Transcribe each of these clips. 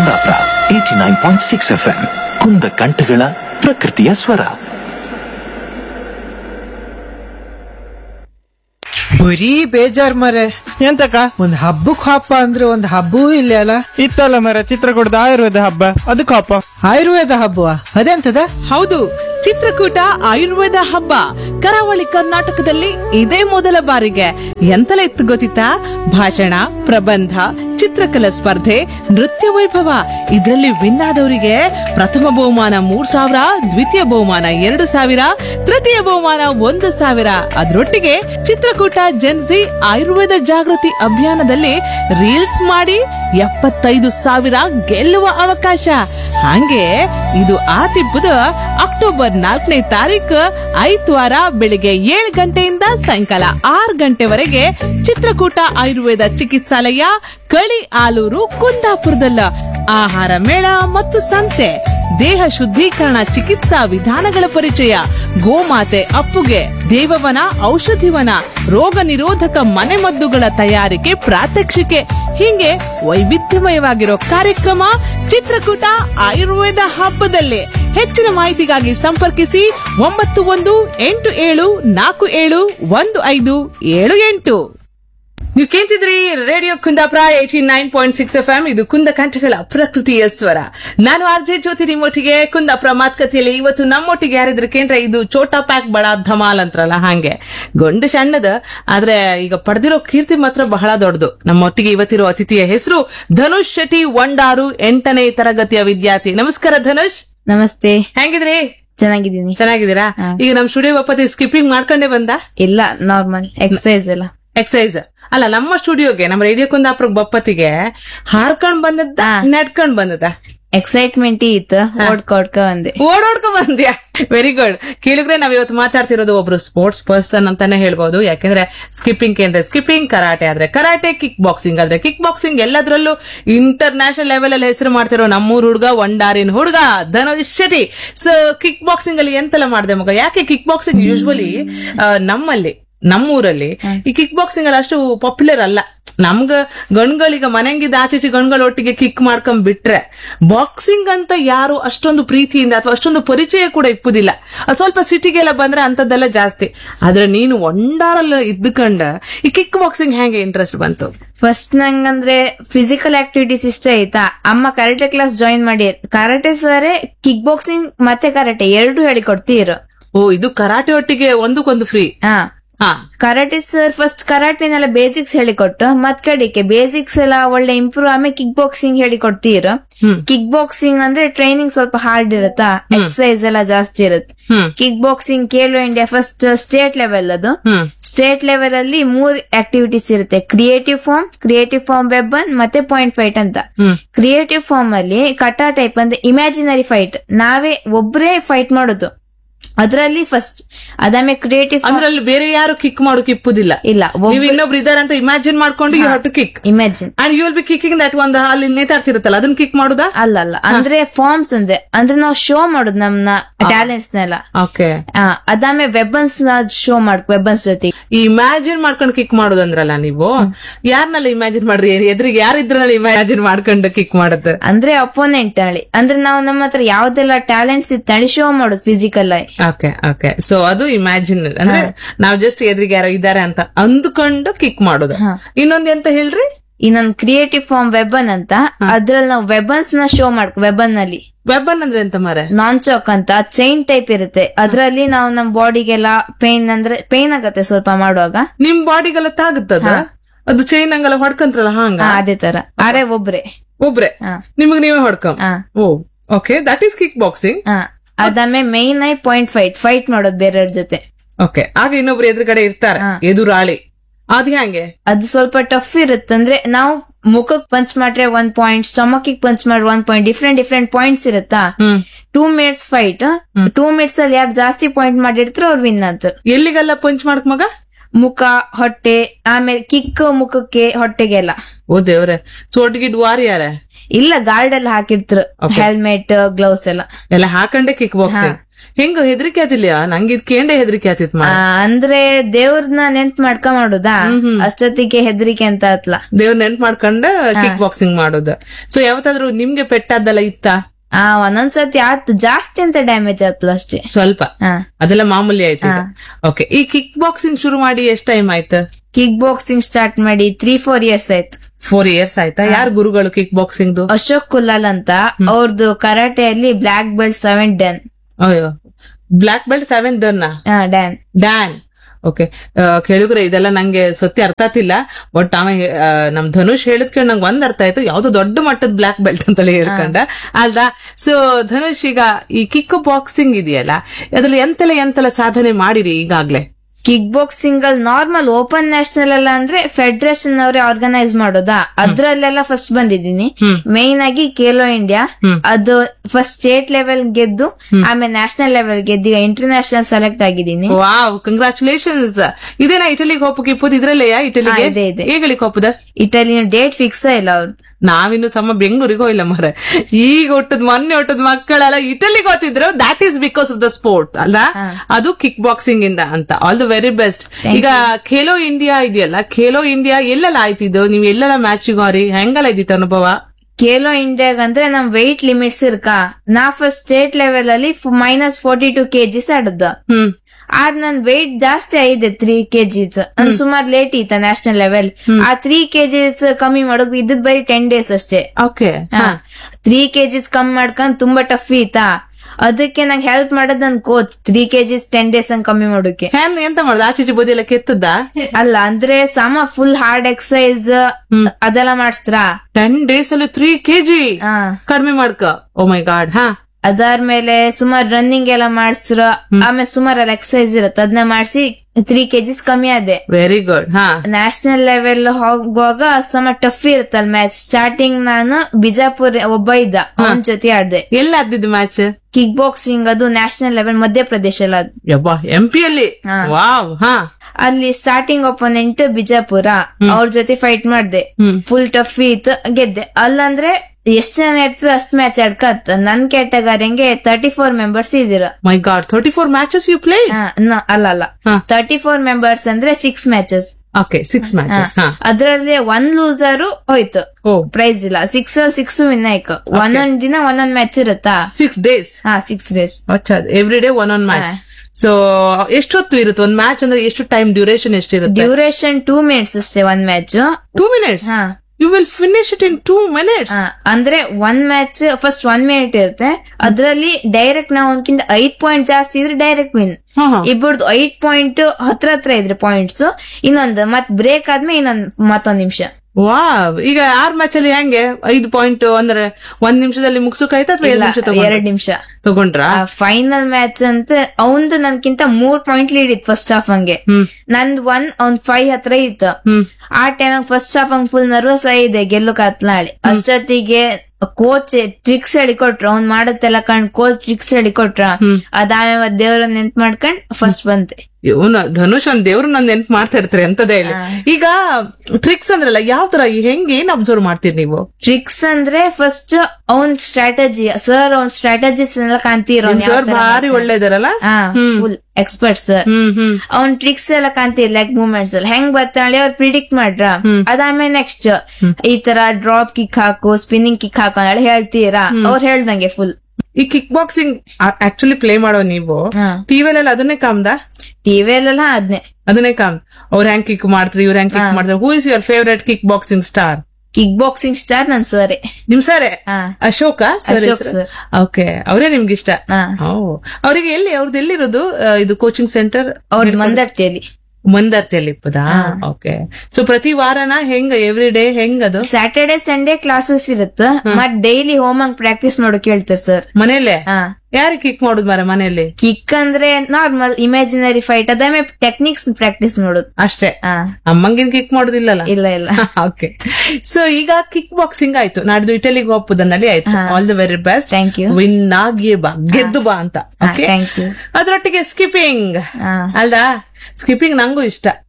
Kundapura eighty nine point six F M ಕುಂದ ಕಂಠಗಳ ಪ್ರಕೃತಿಯ ಸ್ವರ ಬರೀ ಬೇಜಾರ್ ಮರೆ ಎಂತಕ ಒಂದ್ ಹಬ್ಬಕ್ ಹಬ್ಬ ಅಂದ್ರೆ ಒಂದ್ ಹಬ್ಬವೂ ಇಲ್ಲ ಅಲ್ಲ ಇತ್ತಲ್ಲ ಮರ ಚಿತ್ರಕೂಟದ ಆಯುರ್ವೇದ ಹಬ್ಬ ಅದಕ್ಕೆ ಹಬ್ಬ ಆಯುರ್ವೇದ ಹಬ್ಬವಾ ಅದೆಂತದ ಹೌದು ಚಿತ್ರಕೂಟ ಆಯುರ್ವೇದ ಹಬ್ಬ ಕರಾವಳಿ ಕರ್ನಾಟಕದಲ್ಲಿ ಇದೇ ಮೊದಲ ಬಾರಿಗೆ ಎಂತಲ ಇತ್ತು ಗೊತ್ತಿತ್ತಾ ಭಾಷಣ ಪ್ರಬಂಧ ಚಿತ್ರಕಲಾ ಸ್ಪರ್ಧೆ ನೃತ್ಯ ವೈಭವ ಇದರಲ್ಲಿ ವಿನ್ ಆದವರಿಗೆ ಪ್ರಥಮ ಬಹುಮಾನ ಮೂರ್ ಸಾವಿರ ದ್ವಿತೀಯ ಬಹುಮಾನ ಎರಡು ಸಾವಿರ ತೃತೀಯ ಬಹುಮಾನ ಒಂದು ಸಾವಿರ ಅದರೊಟ್ಟಿಗೆ ಚಿತ್ರಕೂಟ ಜನ್ಸಿ ಆಯುರ್ವೇದ ಜಾಗೃತಿ ಅಭಿಯಾನದಲ್ಲಿ ರೀಲ್ಸ್ ಮಾಡಿ ಎಪ್ಪತ್ತೈದು ಸಾವಿರ ಗೆಲ್ಲುವ ಅವಕಾಶ ಹಂಗೆ ಇದು ಆತಿಪ್ಪದ ಅಕ್ಟೋಬರ್ ನಾಲ್ಕನೇ ತಾರೀಕು ಐದ್ವಾರ ಬೆಳಿಗ್ಗೆ ಏಳು ಗಂಟೆಯಿಂದ ಸಾಯಂಕಾಲ ಆರು ಗಂಟೆವರೆಗೆ ಚಿತ್ರಕೂಟ ಆಯುರ್ವೇದ ಚಿಕಿತ್ಸಾಲಯ ಕಳಿ ಆಲೂರು ಕುಂದಾಪುರದಲ್ಲ ಆಹಾರ ಮೇಳ ಮತ್ತು ಸಂತೆ ದೇಹ ಶುದ್ಧೀಕರಣ ಚಿಕಿತ್ಸಾ ವಿಧಾನಗಳ ಪರಿಚಯ ಗೋಮಾತೆ ಅಪ್ಪುಗೆ ದೇವವನ ಔಷಧಿವನ ರೋಗ ನಿರೋಧಕ ಮನೆಮದ್ದುಗಳ ತಯಾರಿಕೆ ಪ್ರಾತ್ಯಕ್ಷಿಕೆ ಹೀಗೆ ವೈವಿಧ್ಯಮಯವಾಗಿರೋ ಕಾರ್ಯಕ್ರಮ ಚಿತ್ರಕೂಟ ಆಯುರ್ವೇದ ಹಬ್ಬದಲ್ಲಿ ಹೆಚ್ಚಿನ ಮಾಹಿತಿಗಾಗಿ ಸಂಪರ್ಕಿಸಿ ಒಂಬತ್ತು ಒಂದು ಎಂಟು ಏಳು ನಾಲ್ಕು ಏಳು ಒಂದು ಐದು ಏಳು ಎಂಟು ನೀವು ಕೇಳ್ತಿದ್ರಿ radio Kundapura eighty nine point six F M ಇದು ಕುಂದ ಕಂಠಗಳ ಪ್ರಕೃತಿಯ ಸ್ವರ ನಾನು ಆರ್ ಜೆ ಜ್ಯೋತಿ ನಿಮ್ಮೊಟ್ಟಿಗೆ ಕುಂದಾಪುರ ಮಾತುಕತೆಯಲ್ಲಿ ಇವತ್ತು ನಮ್ಮೊಟ್ಟಿಗೆ ಯಾರಿದ್ರೆ ಕೇಂದ್ರ ಇದು ಚೋಟಾ ಪ್ಯಾಕ್ ಬಡ ಧಮಾಲ್ ಅಂತಾರಲ್ಲ ಹಾಗೆ ಗಂಡು ಸಣ್ಣದ ಆದ್ರೆ ಈಗ ಪಡೆದಿರೋ ಕೀರ್ತಿ ಮಾತ್ರ ಬಹಳ ದೊಡ್ಡದು ನಮ್ಮೊಟ್ಟಿಗೆ ಇವತ್ತಿರೋ ಅತಿಥಿಯ ಹೆಸರು ಧನುಷ್ ಶೆಟ್ಟಿ ಒಂಡಾರು ಎಂಟನೇ ತರಗತಿಯ ವಿದ್ಯಾರ್ಥಿ ನಮಸ್ಕಾರ ಧನುಷ್ ನಮಸ್ತೆ ಹೆಂಗಿದ್ರಿ ಚೆನ್ನಾಗಿದ್ದೀನಿ ಚೆನ್ನಾಗಿದ್ದೀರಾ ಈಗ ನಮ್ ಸ್ಟುಡಿಯೋ ಒಪ್ಪತಿ ಸ್ಕಿಪ್ಪಿಂಗ್ ಮಾಡ್ಕೊಂಡೇ ಬಂದ ಇಲ್ಲ ನಾರ್ಮಲ್ ಎಕ್ಸಸೈಸ್ ಎಲ್ಲ ಎಕ್ಸೈಸ್ ಅಲ್ಲ ನಮ್ಮ ಸ್ಟುಡಿಯೋಗೆ ನಮ್ಮ ರೇಡಿಯೋ ಕುಂದಾಪುರ ಬಪ್ಪತ್ತಿಗೆ ಹಾರ್ಕೊಂಡ್ ಬಂದದ್ದ ಹಾ. ನಡ್ಕೊಂಡ್ ಬಂದದ ಎಕ್ಸೈಟ್ಮೆಂಟ್ ಇತ್ತು ಓಡ್ಕೊಡ್ಕ ಬಂದೆ ಓಡೋಡ್ಕೊ ಬಂದ್ಯಾ ವೆರಿ ಗುಡ್ ಕೇಳಿದ್ರೆ ನಾವ್ ಇವತ್ತು ಮಾತಾಡ್ತಿರೋದು ಒಬ್ರು ಸ್ಪೋರ್ಟ್ಸ್ ಪರ್ಸನ್ ಅಂತಾನೆ ಹೇಳ್ಬೋದು ಯಾಕೆಂದ್ರೆ ಸ್ಕಿಪ್ಪಿಂಗ್ ಅಂದ್ರೆ ಸ್ಕಿಪ್ಪಿಂಗ್ ಕರಾಟೆ ಆದ್ರೆ ಕರಾಟೆ ಕಿಕ್ ಬಾಕ್ಸಿಂಗ್ ಆದ್ರೆ ಕಿಕ್ ಬಾಕ್ಸಿಂಗ್ ಎಲ್ಲದ್ರಲ್ಲೂ ಇಂಟರ್ನ್ಯಾಷನಲ್ ಲೆವೆಲ್ ಅಲ್ಲಿ ಹೆಸರು ಮಾಡ್ತಿರೋ ನಮ್ಮೂರ್ ಹುಡುಗ ಒಂಡಾರಿನ ಹುಡುಗ Dhanush Shetty so kick boxing ಅಲ್ಲಿ ಎಂತೆಲ್ಲ ಮಾಡಿದೆ ಮಗ ಯಾಕೆ ಕಿಕ್ ಬಾಕ್ಸಿಂಗ್ ಯೂಶ್ವಲಿ ನಮ್ಮಲ್ಲಿ ನಮ್ಮೂರಲ್ಲಿ ಈ ಕಿಕ್ ಬಾಕ್ಸಿಂಗ್ ಅಲ್ಲಿ ಅಷ್ಟು ಪಾಪ್ಯುಲರ್ ಅಲ್ಲ ನಮ್ಗ ಗಣ್ಗಳೀಗ ಮನೆಂಗಿದ್ದ ಆಚೀಚೆ ಗಣ್ಗಳ ಒಟ್ಟಿಗೆ ಕಿಕ್ ಮಾಡ್ಕೊಂಡ್ ಬಿಟ್ರೆ ಬಾಕ್ಸಿಂಗ್ ಅಂತ ಯಾರು ಅಷ್ಟೊಂದು ಪ್ರೀತಿಯಿಂದ ಅಥವಾ ಅಷ್ಟೊಂದು ಪರಿಚಯ ಕೂಡ ಇಪ್ಪುದಿಲ್ಲ ಅದು ಸ್ವಲ್ಪ ಸಿಟಿಗೆಲ್ಲ ಬಂದ್ರೆ ಅಂತದ್ದೆಲ್ಲ ಜಾಸ್ತಿ ಆದ್ರೆ ನೀನು ಒಂಡಾರಲ್ಲ ಇದ್ದುಕೊಂಡ ಈ ಕಿಕ್ ಬಾಕ್ಸಿಂಗ್ ಹೆಂಗೆ ಇಂಟ್ರೆಸ್ಟ್ ಬಂತು ಫಸ್ಟ್ ನಂಗಂದ್ರೆ ಫಿಸಿಕಲ್ ಆಕ್ಟಿವಿಟೀಸ್ ಇಷ್ಟ ಆಯ್ತಾ ಅಮ್ಮ ಕರಾಟೆ ಕ್ಲಾಸ್ ಜಾಯಿನ್ ಮಾಡಿ ಕರಾಟೆ ಸರೇ ಕಿಕ್ ಬಾಕ್ಸಿಂಗ್ ಮತ್ತೆ ಕರಾಟೆ ಎರಡು ಹೇಳಿಕೊಡ್ತೀರು ಓ ಇದು ಕರಾಟೆ ಒಟ್ಟಿಗೆ ಒಂದಕ್ಕೊಂದು ಫ್ರೀ ಹಾ ಹಾ ಕರಾಟೆ ಸರ್ ಫಸ್ಟ್ ಕರಾಟೆನೆಲ್ಲ ಬೇಸಿಕ್ಸ್ ಹೇಳಿಕೊಟ್ಟು ಮತ್ ಕಡೆಗೆ ಬೇಸಿಕ್ಸ್ ಎಲ್ಲ ಒಳ್ಳೆ ಇಂಪ್ರೂವ್ ಆಮೇಲೆ ಕಿಕ್ ಬಾಕ್ಸಿಂಗ್ ಹೇಳಿಕೊಡ್ತೀರು ಹ್ಮ್. ಕಿಕ್ ಬಾಕ್ಸಿಂಗ್ ಅಂದ್ರೆ ಟ್ರೈನಿಂಗ್ ಸ್ವಲ್ಪ ಹಾರ್ಡ್ ಇರುತ್ತಾ ಎಕ್ಸಸೈಸ್ ಎಲ್ಲ ಜಾಸ್ತಿ ಇರುತ್ತೆ ಹ್ಮ್ kick boxing Khelo India first state level ಅದು ಹ್ಮ್ ಸ್ಟೇಟ್ ಲೆವೆಲ್ ಅಲ್ಲಿ ಮೂರ್ ಆಕ್ಟಿವಿಟೀಸ್ ಇರುತ್ತೆ creative form creative form weapon ಮತ್ತೆ ಪಾಯಿಂಟ್ ಫೈಟ್ ಅಂತ ಹ್ಮ್ ಕ್ರಿಯೇಟಿವ್ ಫಾರ್ಮ್ ಅಲ್ಲಿ ಕಟಾ ಟೈಪ್ ಅಂದ್ರೆ ಇಮ್ಯಾಜಿನರಿ ಫೈಟ್ ನಾವೇ ಒಬ್ರೇ ಫೈಟ್ ಮಾಡೋದು ಅದರಲ್ಲಿ ಫಸ್ಟ್ ಅದಾದ್ಮೇಲೆ ಕ್ರಿಯೇಟಿವ್ ಅಂದ್ರೆ ಅಲ್ಲಿ ಬೇರೆ ಯಾರು ಕಿಕ್ ಮಾಡೋಕೆ ಇಪ್ಪುದಿಲ್ಲ ಇಲ್ಲ ನೀವು ಇನ್ನೊಬ್ರು ಇದಾರೆ ಅಂತ ಇಮ್ಯಾಜಿನ್ ಮಾಡ್ಕೊಂಡು you have to kick imagine and you will be kicking that ಒಂದು ಅಲ್ಲಿ ನೇತಾಡ್ತಿರುತ್ತಲ್ಲ ಅದನ್ನ ಕಿಕ್ ಮಾಡುದಾ ಅಲ್ಲ ಅಲ್ಲ ಅಂದ್ರೆ ಫಾರ್ಮ್ಸ್ ಅಂದ್ರೆ ಅಂದ್ರೆ ನಾವು ಶೋ ಮಾಡೋದು ನಮ್ನ ಟ್ಯಾಲೆಂಟ್ಸ್ ನೆಲ್ಲ ಓಕೆ ಆ, ಅದಾದ್ಮೇಲೆ ವೆಬನ್ಸ್ ಶೋ ಮಾಡ್ಕೊ ವೆಬನ್ಸ್ ಜೊತೆ ಈ ಇಮ್ಯಾಜಿನ್ ಮಾಡ್ಕೊಂಡು ಕಿಕ್ ಮಾಡೋದಂದ್ರಲ್ಲ ನೀವು ಯಾರನ್ನೆಲ್ಲ ಇಮ್ಯಾಜಿನ್ ಮಾಡ್ರಿ ಎದುರಿಗೆ ಯಾರಿದ್ರಲ್ಲ ಇಮ್ಯಾಜಿನ್ ಮಾಡ್ಕೊಂಡು ಕಿಕ್ ಮಾಡುತ್ತೆ ಅಂದ್ರೆ ಅಪೋನೆಂಟ್ ಹೇಳಿ ಅಂದ್ರೆ ನಾವು ನಮ್ಮ ಹತ್ರ ಯಾವ್ದೆಲ್ಲ ಟ್ಯಾಲೆಂಟ್ಸ್ ಇತ್ತು ಹೇಳಿ ಶೋ ಮಾಡೋದು ಫಿಸಿಕಲ್ ಆಗಿ ಓಕೆ ಓಕೆ ಸೊ ಅದು ಇಮ್ಯಾಜಿನ್ ಅಂದ್ರೆ ನಾವು ಜಸ್ಟ್ ಎದುರಿಗೆ ಯಾರೋ ಇದ್ದಾರೆ ಅಂತ ಅಂದ್ಕೊಂಡು ಕಿಕ್ ಮಾಡೋದು ಇನ್ನೊಂದ್ ಎಂತ ಹೇಳ್ರಿ ಇನ್ನೊಂದು ಕ್ರಿಯೇಟಿವ್ ಫಾರ್ಮ್ ವೆಬನ್ ಅಂತ ಅದ್ರಲ್ಲಿ ನಾವು ವೆಬನ್ಸ್ ನ ಶೋ ಮಾಡ್ಕೊ ವೆಬನ್ ನಲ್ಲಿ ವೆಬನ್ ಅಂದ್ರೆ ಎಂತ ಮಾರೆ ನಾನ್ ಚಾಕ್ ಅಂತ ಚೈನ್ ಟೈಪ್ ಇರುತ್ತೆ ಅದ್ರಲ್ಲಿ ನಾವು ನಮ್ ಬಾಡಿಗೆಲ್ಲ ಪೇನ್ ಅಂದ್ರೆ ಪೇನ್ ಆಗತ್ತೆ ಸ್ವಲ್ಪ ಮಾಡುವಾಗ ನಿಮ್ ಬಾಡಿಗೆಲ್ಲ ತಾಗುತ್ತದ ಅದು ಚೈನ್ ಹಂಗೆಲ್ಲ ಹೊಡ್ಕಂತ್ರಲ್ಲ ಹಂಗ ಹಾ, ಅದೇ ತರ ಅರೆ ಒಬ್ರೆ ಒಬ್ರೆ ಹಾ. ನಿಮಗ್ ನೀವೇ ಹೊಡ್ಕಂ ಹಾ. ಓ okay that is kick boxing ಹಾ ಅದಾದ್ಮೇಲೆ ಮೈನ್ ಆಗಿ ಪಾಯಿಂಟ್ ಫೈಟ್ ಫೈಟ್ ಮಾಡೋದು ಬೇರೆಯವ್ರ ಜೊತೆ ಓಕೆ ಆಗ ಇನ್ನೊಬ್ರು ಎದುರುಗಡೆ ಇರ್ತಾರೆ ಹಾ. ಎದುರಾಳಿ ಅದ್ ಹೆಂಗೆ ಅದು ಸ್ವಲ್ಪ ಟಫ್ ಇರುತ್ತೆ ಅಂದ್ರೆ ನಾವು ಮುಖಕ್ ಪಂಚ್ ಮಾಡ್ರೆ ಒಂದ್ ಪಾಯಿಂಟ್ ಸ್ಟಮಕ್ ಪಂಚ್ ಮಾಡ್ರೆ ಒಂದ್ ಪಾಯಿಂಟ್ ಡಿಫ್ರೆಂಟ್ ಡಿಫ್ರೆಂಟ್ ಪಾಯಿಂಟ್ಸ್ ಇರುತ್ತಾ ಹ್ಮ್ two minutes fight two minutes ಅಲ್ಲಿ ಯಾರು ಜಾಸ್ತಿ ಪಾಯಿಂಟ್ ಮಾಡಿರ್ತಾರೋ ಅವ್ರು ವಿನ್ ಅಂತಾರೆ ಎಲ್ಲಿಗೆಲ್ಲ ಪಂಚ್ ಮಾಡಕ್ ಮಗ ಮುಖ ಹೊಟ್ಟೆ ಆಮೇಲೆ ಕಿಕ್ ಮುಖಕ್ಕೆ ಹೊಟ್ಟೆಗೆಲ್ಲ ಓ ದೇವ್ರೆ ಸೋಟ್ ಗಿಡ್ ವಾರಿಯಾರೆ ಇಲ್ಲ ಗಾರ್ಡ್ ಎಲ್ಲ ಹಾಕಿರ್ತಾರೆ ಹೆಲ್ಮೆಟ್ ಗ್ಲೌಸ್ ಎಲ್ಲ ಎಲ್ಲ ಹಾಕೊಂಡೆ ಕಿಕ್ ಬಾಕ್ಸಿಂಗ್ ಹೆಂಗ ಹೆದರಿಕೆ ಆತಿಲ್ಲ ನಂಗೆ ಇದ್ ಕೇಂಡೆ ಹೆದರಿಕೆ ಆತಿತ್ ಆ, ಮಾಡ ಅಂದ್ರೆ ದೇವ್ರನ್ನ ನೆನ್ಪ್ ಮಾಡ್ಕ ಮಾಡುದಾ ಅಷ್ಟೊತ್ತಿಗೆ ಹೆದರಿಕೆ ಅಂತ ಅತ್ಲ ದೇವ್ರ ನೆನ್ಪ್ ಮಾಡ್ಕೊಂಡ ಕಿಕ್ ಬಾಕ್ಸಿಂಗ್ ಮಾಡೋದು ಸೊ ಯಾವತ್ತಾದ್ರೂ ನಿಮ್ಗೆ ಪೆಟ್ಟಾದ್ದಲ್ಲ ಇತ್ತ ಆ ಒಂದೊಂದ್ಸತಿ ಆತ್ ಜಾಸ್ತಿ ಅಂತ ಡ್ಯಾಮೇಜ್ ಆತ್ಲ ಅಷ್ಟೇ ಸ್ವಲ್ಪ ಹಾ ಅದೆಲ್ಲ ಮಾಮೂಲಿ ಆಯ್ತು ಓಕೆ ಈ ಕಿಕ್ ಬಾಕ್ಸಿಂಗ್ ಶುರು ಮಾಡಿ ಎಷ್ಟ್ ಟೈಮ್ ಆಯ್ತು ಕಿಕ್ ಬಾಕ್ಸಿಂಗ್ ಸ್ಟಾರ್ಟ್ ಮಾಡಿ ತ್ರೀ ಫೋರ್ ಇಯರ್ಸ್ ಆಯ್ತು ಫೋರ್ ಇಯರ್ಸ್ ಆಯ್ತಾ ಯಾರು ಗುರುಗಳು ಕಿಕ್ ಬಾಕ್ಸಿಂಗ್ ಅಶೋಕ್ ಕುಲಾಲ್ ಅಂತ ಅವ್ರದ್ದು ಕರಾಟೆಯಲ್ಲಿ ಬ್ಲಾಕ್ ಬೆಲ್ಟ್ ಸೆವೆನ್ ಡನ್ ಅಯ್ಯೋ ಬ್ಲಾಕ್ ಬೆಲ್ಟ್ ಸೆವೆನ್ ದನ್ನ ಡ್ಯಾನ್ ಡ್ಯಾನ್ ಓಕೆ ಕೇಳಿದ್ರೆ ಇದೆಲ್ಲ ನಂಗೆ ಸತ್ಯ ಅರ್ಥ ಆತಿಲ್ಲ ಬಟ್ ಆಮೇಲೆ ಆ, ನಮ್ ಧನುಷ್ ಹೇಳಿದ್ ಕೇಳಿ ನಂಗೆ ಒಂದ್ ಅರ್ಥ ಆಯ್ತು ಯಾವ್ದೋ ದೊಡ್ಡ ಮಟ್ಟದ ಬ್ಲಾಕ್ ಬೆಲ್ಟ್ ಅಂತೇಳಿ ಹೇಳ್ಕೊಂಡ ಅಲ್ದಾ ಸೊ ಧನುಷ್ ಈಗ ಈ ಕಿಕ್ ಬಾಕ್ಸಿಂಗ್ ಇದೆಯಲ್ಲ ಅದ್ರಲ್ಲಿ ಎಂತೆಲ್ಲ ಎಂತೆಲ್ಲ ಸಾಧನೆ ಮಾಡಿರಿ ಈಗಾಗ್ಲೇ ಕಿಕ್ ಬಾಕ್ಸಿಂಗ್ ಅಲ್ಲಿ ನಾರ್ಮಲ್ ಓಪನ್ ನ್ಯಾಷನಲ್ ಅಲ್ಲ ಅಂದ್ರೆ ಫೆಡರೇಷನ್ ಅವರೇ ಆರ್ಗನೈಸ್ ಮಾಡೋದಾ ಅದ್ರಲ್ಲೆಲ್ಲ ಫಸ್ಟ್ ಬಂದಿದ್ದೀನಿ ಮೇನ್ ಆಗಿ ಖೇಲೋ ಇಂಡಿಯಾ ಅದು ಫಸ್ಟ್ ಸ್ಟೇಟ್ ಲೆವೆಲ್ ಗೆದ್ದು ಆಮೇಲೆ ನ್ಯಾಷನಲ್ ಲೆವೆಲ್ ಗೆದ್ದು ಈಗ ಇಂಟರ್ನ್ಯಾಷನಲ್ ಸೆಲೆಕ್ಟ್ ಆಗಿದ್ದೀನಿ ವಾವ್ ಕಂಗ್ರಾಚುಲೇಷನ್ಸ್ ಇದೇನಾ ಇಟಲಿಗೆ ಹೋಪಕ್ಕೆ ಇಪ್ಪದು ಇದ್ರಲ್ಲೆಯಾ ಇಟಲಿಗೆ ಹಾ, ಇದೆ, ಇದೆ. ಹೇಗಳಿಗೆ ಹೋಪದ ಇಟಲಿ ಡೇಟ್ ಫಿಕ್ಸ್ ಇಲ್ಲ ಅವ್ರದ್ದು ನಾವಿನ್ನು ಸಮ ಬೆಂಗಳೂರಿಗೆ ಹೋಗಿಲ್ಲ ಮರ ಈಗ ಹುಟ್ಟದ್ ಮೊನ್ನೆ ಹುಟ್ಟದ್ ಮಕ್ಕಳೆಲ್ಲ ಇಟಲಿಗೆ ಹೋಗ್ತಿದ್ರು that is because of the sport ಅಲ್ಲ ಅದು ಕಿಕ್ ಬಾಕ್ಸಿಂಗ್ ಇಂದ ಅಂತ ಆಲ್ ದ ವೆರಿ ಬೆಸ್ಟ್ ಈಗ ಖೇಲೋ ಇಂಡಿಯಾ ಇದೆಯಲ್ಲ ಖೇಲೋ ಇಂಡಿಯಾ ಎಲ್ಲೆಲ್ಲ ಆಯ್ತಿದ್ದು ನೀವ್ ಎಲ್ಲೆಲ್ಲ ಮ್ಯಾಚಿಗೆ ಹೋರಿ ಹೆಂಗೆಲ್ಲ ಇದ್ದಿತ್ತು ಅನುಭವ ಖೇಲೋ ಇಂಡಿಯಾಗ ಅಂದ್ರೆ ನಮ್ ವೆಯ್ಟ್ ಲಿಮಿಟ್ಸ್ ಇರ್ಕ ನಾ ಫಸ್ಟ್ ಸ್ಟೇಟ್ ಲೆವೆಲ್ ಅಲ್ಲಿ ಮೈನಸ್ ಫೋರ್ಟಿ ಟು ಕೆಜಿಸ್ ಆಡದ್ದ ಹ್ಮ್ ಆದ್ ನನ್ ವೆಯ್ಟ್ ಜಾಸ್ತಿ ಆಗಿದೆ ತ್ರೀ ಕೆಜಿಸ್ ನನ್ ಸುಮಾರ್ ಲೇಟ್ ಇತ್ತ ನ್ಯಾಷನಲ್ ಲೆವೆಲ್ ಆ ತ್ರೀ ಕೆಜಿಸ್ ಕಮ್ಮಿ ಮಾಡೋದು ಇದ್ದದ್ ಬರೀ ಟೆನ್ ಡೇಸ್ ಅಷ್ಟೇ ಓಕೆ ತ್ರೀ ಕೆಜಿಸ್ ಕಮ್ಮಿ ಮಾಡ್ಕೊಂಡ್ ತುಂಬಾ ಟಫ್ ಈತಾ ಅದಕ್ಕೆ ನಂಗೆ ಹೆಲ್ಪ್ ಮಾಡೋದ್ ನನ್ coach three KGs ten days ಹಂಗ್ ಕಮ್ಮಿ ಮಾಡೋಕೆ ಹ್ಯಾನ್ ಎಂತ ಮಾಡುದು ಆಚೆ ಈಚೆ ಬದಿ ಎಲ್ಲ ಕೆತ್ತದ ಅಲ್ಲ ಅಂದ್ರೆ ಸಮ ಫುಲ್ ಹಾರ್ಡ್ ಎಕ್ಸಸೈಸ್ ಅದೆಲ್ಲ ಮಾಡಿಸ್ತ್ರಾ ಟೆನ್ ಡೇಸ್ ಅಲ್ಲಿ ತ್ರೀ ಕೆಜಿ ಹಾ ಕಡಿಮೆ ಮಾಡ್ಕ ಓ ಮೈ ಗಾಡ್ ಹಾ ಅದಾದ್ಮೇಲೆ ಸುಮಾರ್ ರನ್ನಿಂಗ್ ಎಲ್ಲ ಮಾಡಿಸ್ರ ಆಮೇಲೆ ಸುಮಾರ್ ಎಲ್ಲ ಎಕ್ಸಸೈಸ್ ಇರತ್ತೆ ಅದನ್ನ ಮಾಡಿಸಿ ತ್ರೀ ಕೆಜಿಸ್ ಕಮ್ಮಿ ಆದೆ ವೆರಿ ಗುಡ್ ಹಾ ನ್ಯಾಷನಲ್ ಲೆವೆಲ್ ಹೋಗುವಾಗ ಸಮ ಟಫ್ ಇರುತ್ತಲ್ ಮ್ಯಾಚ್ ಸ್ಟಾರ್ಟಿಂಗ್ ನಾನು ಬಿಜಾಪುರ್ ಒಬ್ಬ ಇದ್ದ ಅವನ್ ಜೊತೆ ಆಡ್ದೆ ಎಲ್ಲ ಆದಿದ್ದು ಮ್ಯಾಚ್ ಕಿಕ್ ಬಾಕ್ಸಿಂಗ್ ಅದು ನ್ಯಾಷನಲ್ ಲೆವೆಲ್ ಮಧ್ಯಪ್ರದೇಶ ಅಲ್ಲ ಅದು ಯಬ್ಬಾ ಎಂ ಪಿ ಅಲ್ಲಿ ವಾವ್ ಹಾ ಅಲ್ಲಿ ಸ್ಟಾರ್ಟಿಂಗ್ ಒಪೋನೆಂಟ್ ಬಿಜಾಪುರ ಅವ್ರ ಜೊತೆ ಫೈಟ್ ಮಾಡ್ದೆ ಫುಲ್ ಟಫ್ ಇತ್ತು ಗೆದ್ದೆ ಅಲ್ಲಂದ್ರೆ ಎಷ್ಟ್ ಜನ ಇರ್ತದೆ ಅಷ್ಟ್ ಮ್ಯಾಚ್ ಆಡ್ಕತ್ ನನ್ ಕ್ಯಾಟಗರಿಂಗೆ ತರ್ಟಿ ಫೋರ್ ಮೆಂಬರ್ಸ್ ಇದ್ದೀರ my god thirty four matches you play ಹಾ, ನ- ಅಲ್ಲ ಅಲ್ಲ ಹಾ. ತರ್ಟಿ ಫೋರ್ ಮೆಂಬರ್ಸ್ ಅಂದ್ರೆ six matches okay six matches ಹಾ ಅದ್ರಲ್ಲಿ ಒನ್ ಲೂಸರು ಹೋಯ್ತು ಓ ಪ್ರೈಸ್ ಇಲ್ಲ ಸಿಕ್ಸ್ ಅಲ್ಲಿ ಸಿಕ್ಸ್ ವಿನ್ ಆಯ್ತು ಒಂದೊಂದ್ ದಿನ ಒಂದೊಂದ್ ಮ್ಯಾಚ್ ಇರುತ್ತಾ ಸಿಕ್ಸ್ ಡೇಸ್ ಹಾ ಸಿಕ್ಸ್ ಡೇಸ್ ಅಚ್ಚಾ every day one one match so ಎಷ್ಟೊತ್ತು ಇರುತ್ತೆ ಒಂದ್ ಮ್ಯಾಚ್ ಅಂದ್ರೆ ಎಷ್ಟು ಟೈಮ್ ಡ್ಯೂರೇಷನ್ ಎಷ್ಟಿರುತ್ತೆ ಡ್ಯೂರೇಷನ್ ಟೂ ಮಿನಿಟ್ಸ್ ಅಷ್ಟೇ ಒಂದ್ ಮ್ಯಾಚ್ ಟೂ ಮಿನಿಟ್ಸ್ ಹಾ you will finish it in two minutes ಹಾ, ಅಂದ್ರೆ one match first one minute ಇರುತ್ತೆ ಅದ್ರಲ್ಲಿ ಡೈರೆಕ್ಟ್ ನಾವು ಒಂದ್ಕಿಂತ ಐದ್ ಪಾಯಿಂಟ್ ಜಾಸ್ತಿ ಇದ್ರೆ ಡೈರೆಕ್ಟ್ ವಿನ್ ಹಾ ಹಾ ಇಬ್ಬರದು ಐದ್ ಪಾಯಿಂಟ್ ಹತ್ರ ಹತ್ರ ಇದ್ರೆ ಪಾಯಿಂಟ್ಸ್ ಇನ್ನೊಂದು ಮತ್ ಬ್ರೇಕ್ ಆದ್ಮೇಲೆ ಇನ್ನೊಂದ್ ಮತ್ತೊಂದ್ ನಿಮಿಷ ವಾವ್ ಈಗ ಆರ್ ಮ್ಯಾಚ್ ಅಲ್ಲಿ ಹೆಂಗೆ ಐದು ಪಾಯಿಂಟ್ ಅಂದ್ರೆ ಒಂದ್ ನಿಮಿಷದಲ್ಲಿ ಮುಗ್ಸೋಕಾಯ್ತಾ ಅಥವಾ ಎರಡು ನಿಮಿಷ ಎರಡ್ ನಿಮಿಷ ತಗೊಂಡ್ರಾ ಫೈನಲ್ ಮ್ಯಾಚ್ ಅಂತ ಅವಂದು ನನ್ಕಿಂತ ಮೂರ್ ಪಾಯಿಂಟ್ ಲೀಡ್ ಇತ್ತು ಫಸ್ಟ್ ಹಾಫ್ ಹಂಗೆ ನಂದ್ ಒನ್ ಅವ್ನ್ ಫೈವ್ ಹತ್ರ ಇತ್ತು ಆ ಟೈಮ್ ಫಸ್ಟ್ ಹಾಫ್ ಹಂಗ್ ಫುಲ್ ನರ್ವಸ್ ಆಗಿದೆ ಗೆಲ್ಲು ಕತ್ಲಾಳಿ ಅಷ್ಟೊತ್ತಿಗೆ ಕೋಚ್ ಟ್ರಿಕ್ಸ್ ಹೇಳಿ ಕೊಟ್ರ ಅವ್ನ್ ಮಾಡತ್ತೆಲ್ಲ ಕಂಡ್ ಕೋಚ್ ಟ್ರಿಕ್ಸ್ ಹೇಳಿ ಕೊಟ್ರ ಅದಾದ್ಮೇಲೆ ದೇವ್ರ ನೆನ್ಪ್ ಮಾಡ್ಕೊಂಡ್ ಫಸ್ಟ್ ಬಂತೆ ಇವನು ಧನುಷ್ ಒಂದ್ ದೇವ್ರು ನನ್ ನೆನ್ಪ್ ಮಾಡ್ತಾ ಇರ್ತಾರೆ ಎಂತದೇ ಹೇಳಿ ಈಗ ಟ್ರಿಕ್ಸ್ ಅಂದ್ರಲ್ಲ ಯಾವ ತರ ಹೆಂಗ್ ಏನ್ ಅಬ್ಸರ್ವ್ ಮಾಡ್ತೀರಿ ನೀವು ಟ್ರಿಕ್ಸ್ ಅಂದ್ರೆ ಫಸ್ಟ್ ಅವ್ನ್ ಸ್ಟ್ರಾಟಜಿ ಸರ್ ಅವ್ನ್ ಸ್ಟ್ರಾಟಜಿಸ್ ಎಲ್ಲ ಕಾಣ್ತಿರೋ ಸರ್ ಭಾರಿ ಒಳ್ಳೆ ಇದಾರಲ್ಲ full expert sir hmm hmm ಅವ್ನ್ ಟ್ರಿಕ್ಸ್ ಎಲ್ಲ ಕಾಣ್ತೀರಿ ಲೆಗ್ ಮೂವ್ಮೆಂಟ್ಸ್ ಎಲ್ಲ ಹೆಂಗ್ ಬರ್ತಾಳೆ ಅವ್ರು ಪ್ರಿಡಿಕ್ಟ್ ಮಾಡ್ರ ಅದಾದ್ಮೇಲೆ ನೆಕ್ಸ್ಟ್ ಈ ತರ ಡ್ರಾಪ್ ಕಿಕ್ ಹಾಕು ಸ್ಪಿನ್ನಿಂಗ್ ಕಿಕ್ ಹಾಕು ಅಂತ ಹೇಳ್ತೀರಾ ಅವ್ರು ಹೇಳ್ದಂಗೆ ಫುಲ್ ಈ ಕಿಕ್ ಬಾಕ್ಸಿಂಗ್ ಆಕ್ಚುಲಿ ಪ್ಲೇ ಮಾಡೋ ನೀವು ಟಿವಿಲೆಲ್ಲ ಅದನ್ನೇ ಕಾಮ್ದಾ ಟಿವಿಯಲ್ಲೆಲ್ಲ ಅದ್ನೇ ಅದನ್ನೇ ಕಾಮ್ ಅವ್ರ ಹೆಂಗ್ ಕಿಕ್ ಮಾಡ್ತಾರೆ ಇವ್ರ ಹೆಂಗ್ ಕಿಕ್ ಮಾಡ್ತಾರೆ who is your favourite kick boxing star kick boxing star ನನ್ ಸರ್ ನಿಮ್ ಸರೇ ಹಾ. ಅಶೋಕ ಅಶೋಕ್ sir. ಓಕೆ ಅವರೇ ನಿಮ್ಗೆ ಇಷ್ಟ ಹಾ. ಓ ಅವರಿಗೆ ಎಲ್ಲಿ ಅವ್ರದ್ದು ಎಲ್ಲಿರೋದು ಆ, ಇದು ಕೋಚಿಂಗ್ ಸೆಂಟರ್ ಅವ್ರ ಮಂದರ್ತಿಯಲ್ಲಿ ಮಂದರ್ತಿಯಲ್ಲಿ ಇಪ್ಪದಾ ಓಕೆ ಸೊ ಪ್ರತಿ ವಾರನ ಹೆಂಗ ಎವ್ರಿ ಡೇ ಹೆಂಗ್ ಅದು ಸ್ಯಾಟರ್ಡೆ ಸಂಡೇ ಕ್ಲಾಸಸ್ ಇರುತ್ತೆ ಮತ್ ಡೈಲಿ ಹೋಮ್ ಹಂಗ್ ಪ್ರಾಕ್ಟೀಸ್ ಮಾಡೋಕ್ ಹೇಳ್ತಾರೆ ಸರ್ ಮನೇಲೆ ಹಾ ಯಾರಿಗೆ ಕಿಕ್ ಮಾಡುದು ಮರ ಮನೆಯಲ್ಲಿ ಕಿಕ್ ಅಂದ್ರೆ ನಾರ್ಮಲ್ ಇಮ್ಯಾಜಿನರಿ ಫೈಟ್ ಅದಾಮೇ ಟೆಕ್ನಿಕ್ಸ್ ಪ್ರಾಕ್ಟೀಸ್ ಮಾಡೋದು ಅಷ್ಟೇ ಹಾ ಅಮ್ಮಂಗಿನ್ ಕಿಕ್ ಮಾಡುದಿಲ್ಲಲ್ಲ ಇಲ್ಲ ಇಲ್ಲ ಓಕೆ ಸೊ ಈಗ ಕಿಕ್ ಬಾಕ್ಸಿಂಗ್ ಆಯ್ತು ನಾಡ್ದು ಇಟಲಿಗೆ ಒಪ್ಪುದನ್ನಲ್ಲಿ ಆಯ್ತು all the very best Thank you. Win ಆಗಿಯೇ ಬಾ ಗೆದ್ದು ಬಾ ಅಂತ ಓಕೆ thank you. ಅದ್ರೊಟ್ಟಿಗೆ ಸ್ಕಿಪ್ಪಿಂಗ್ ಹಾ. ಅಲ್ದಾ ಸ್ಕಿಪ್ಪಿಂಗ್ ನಂಗೂ ಇಷ್ಟ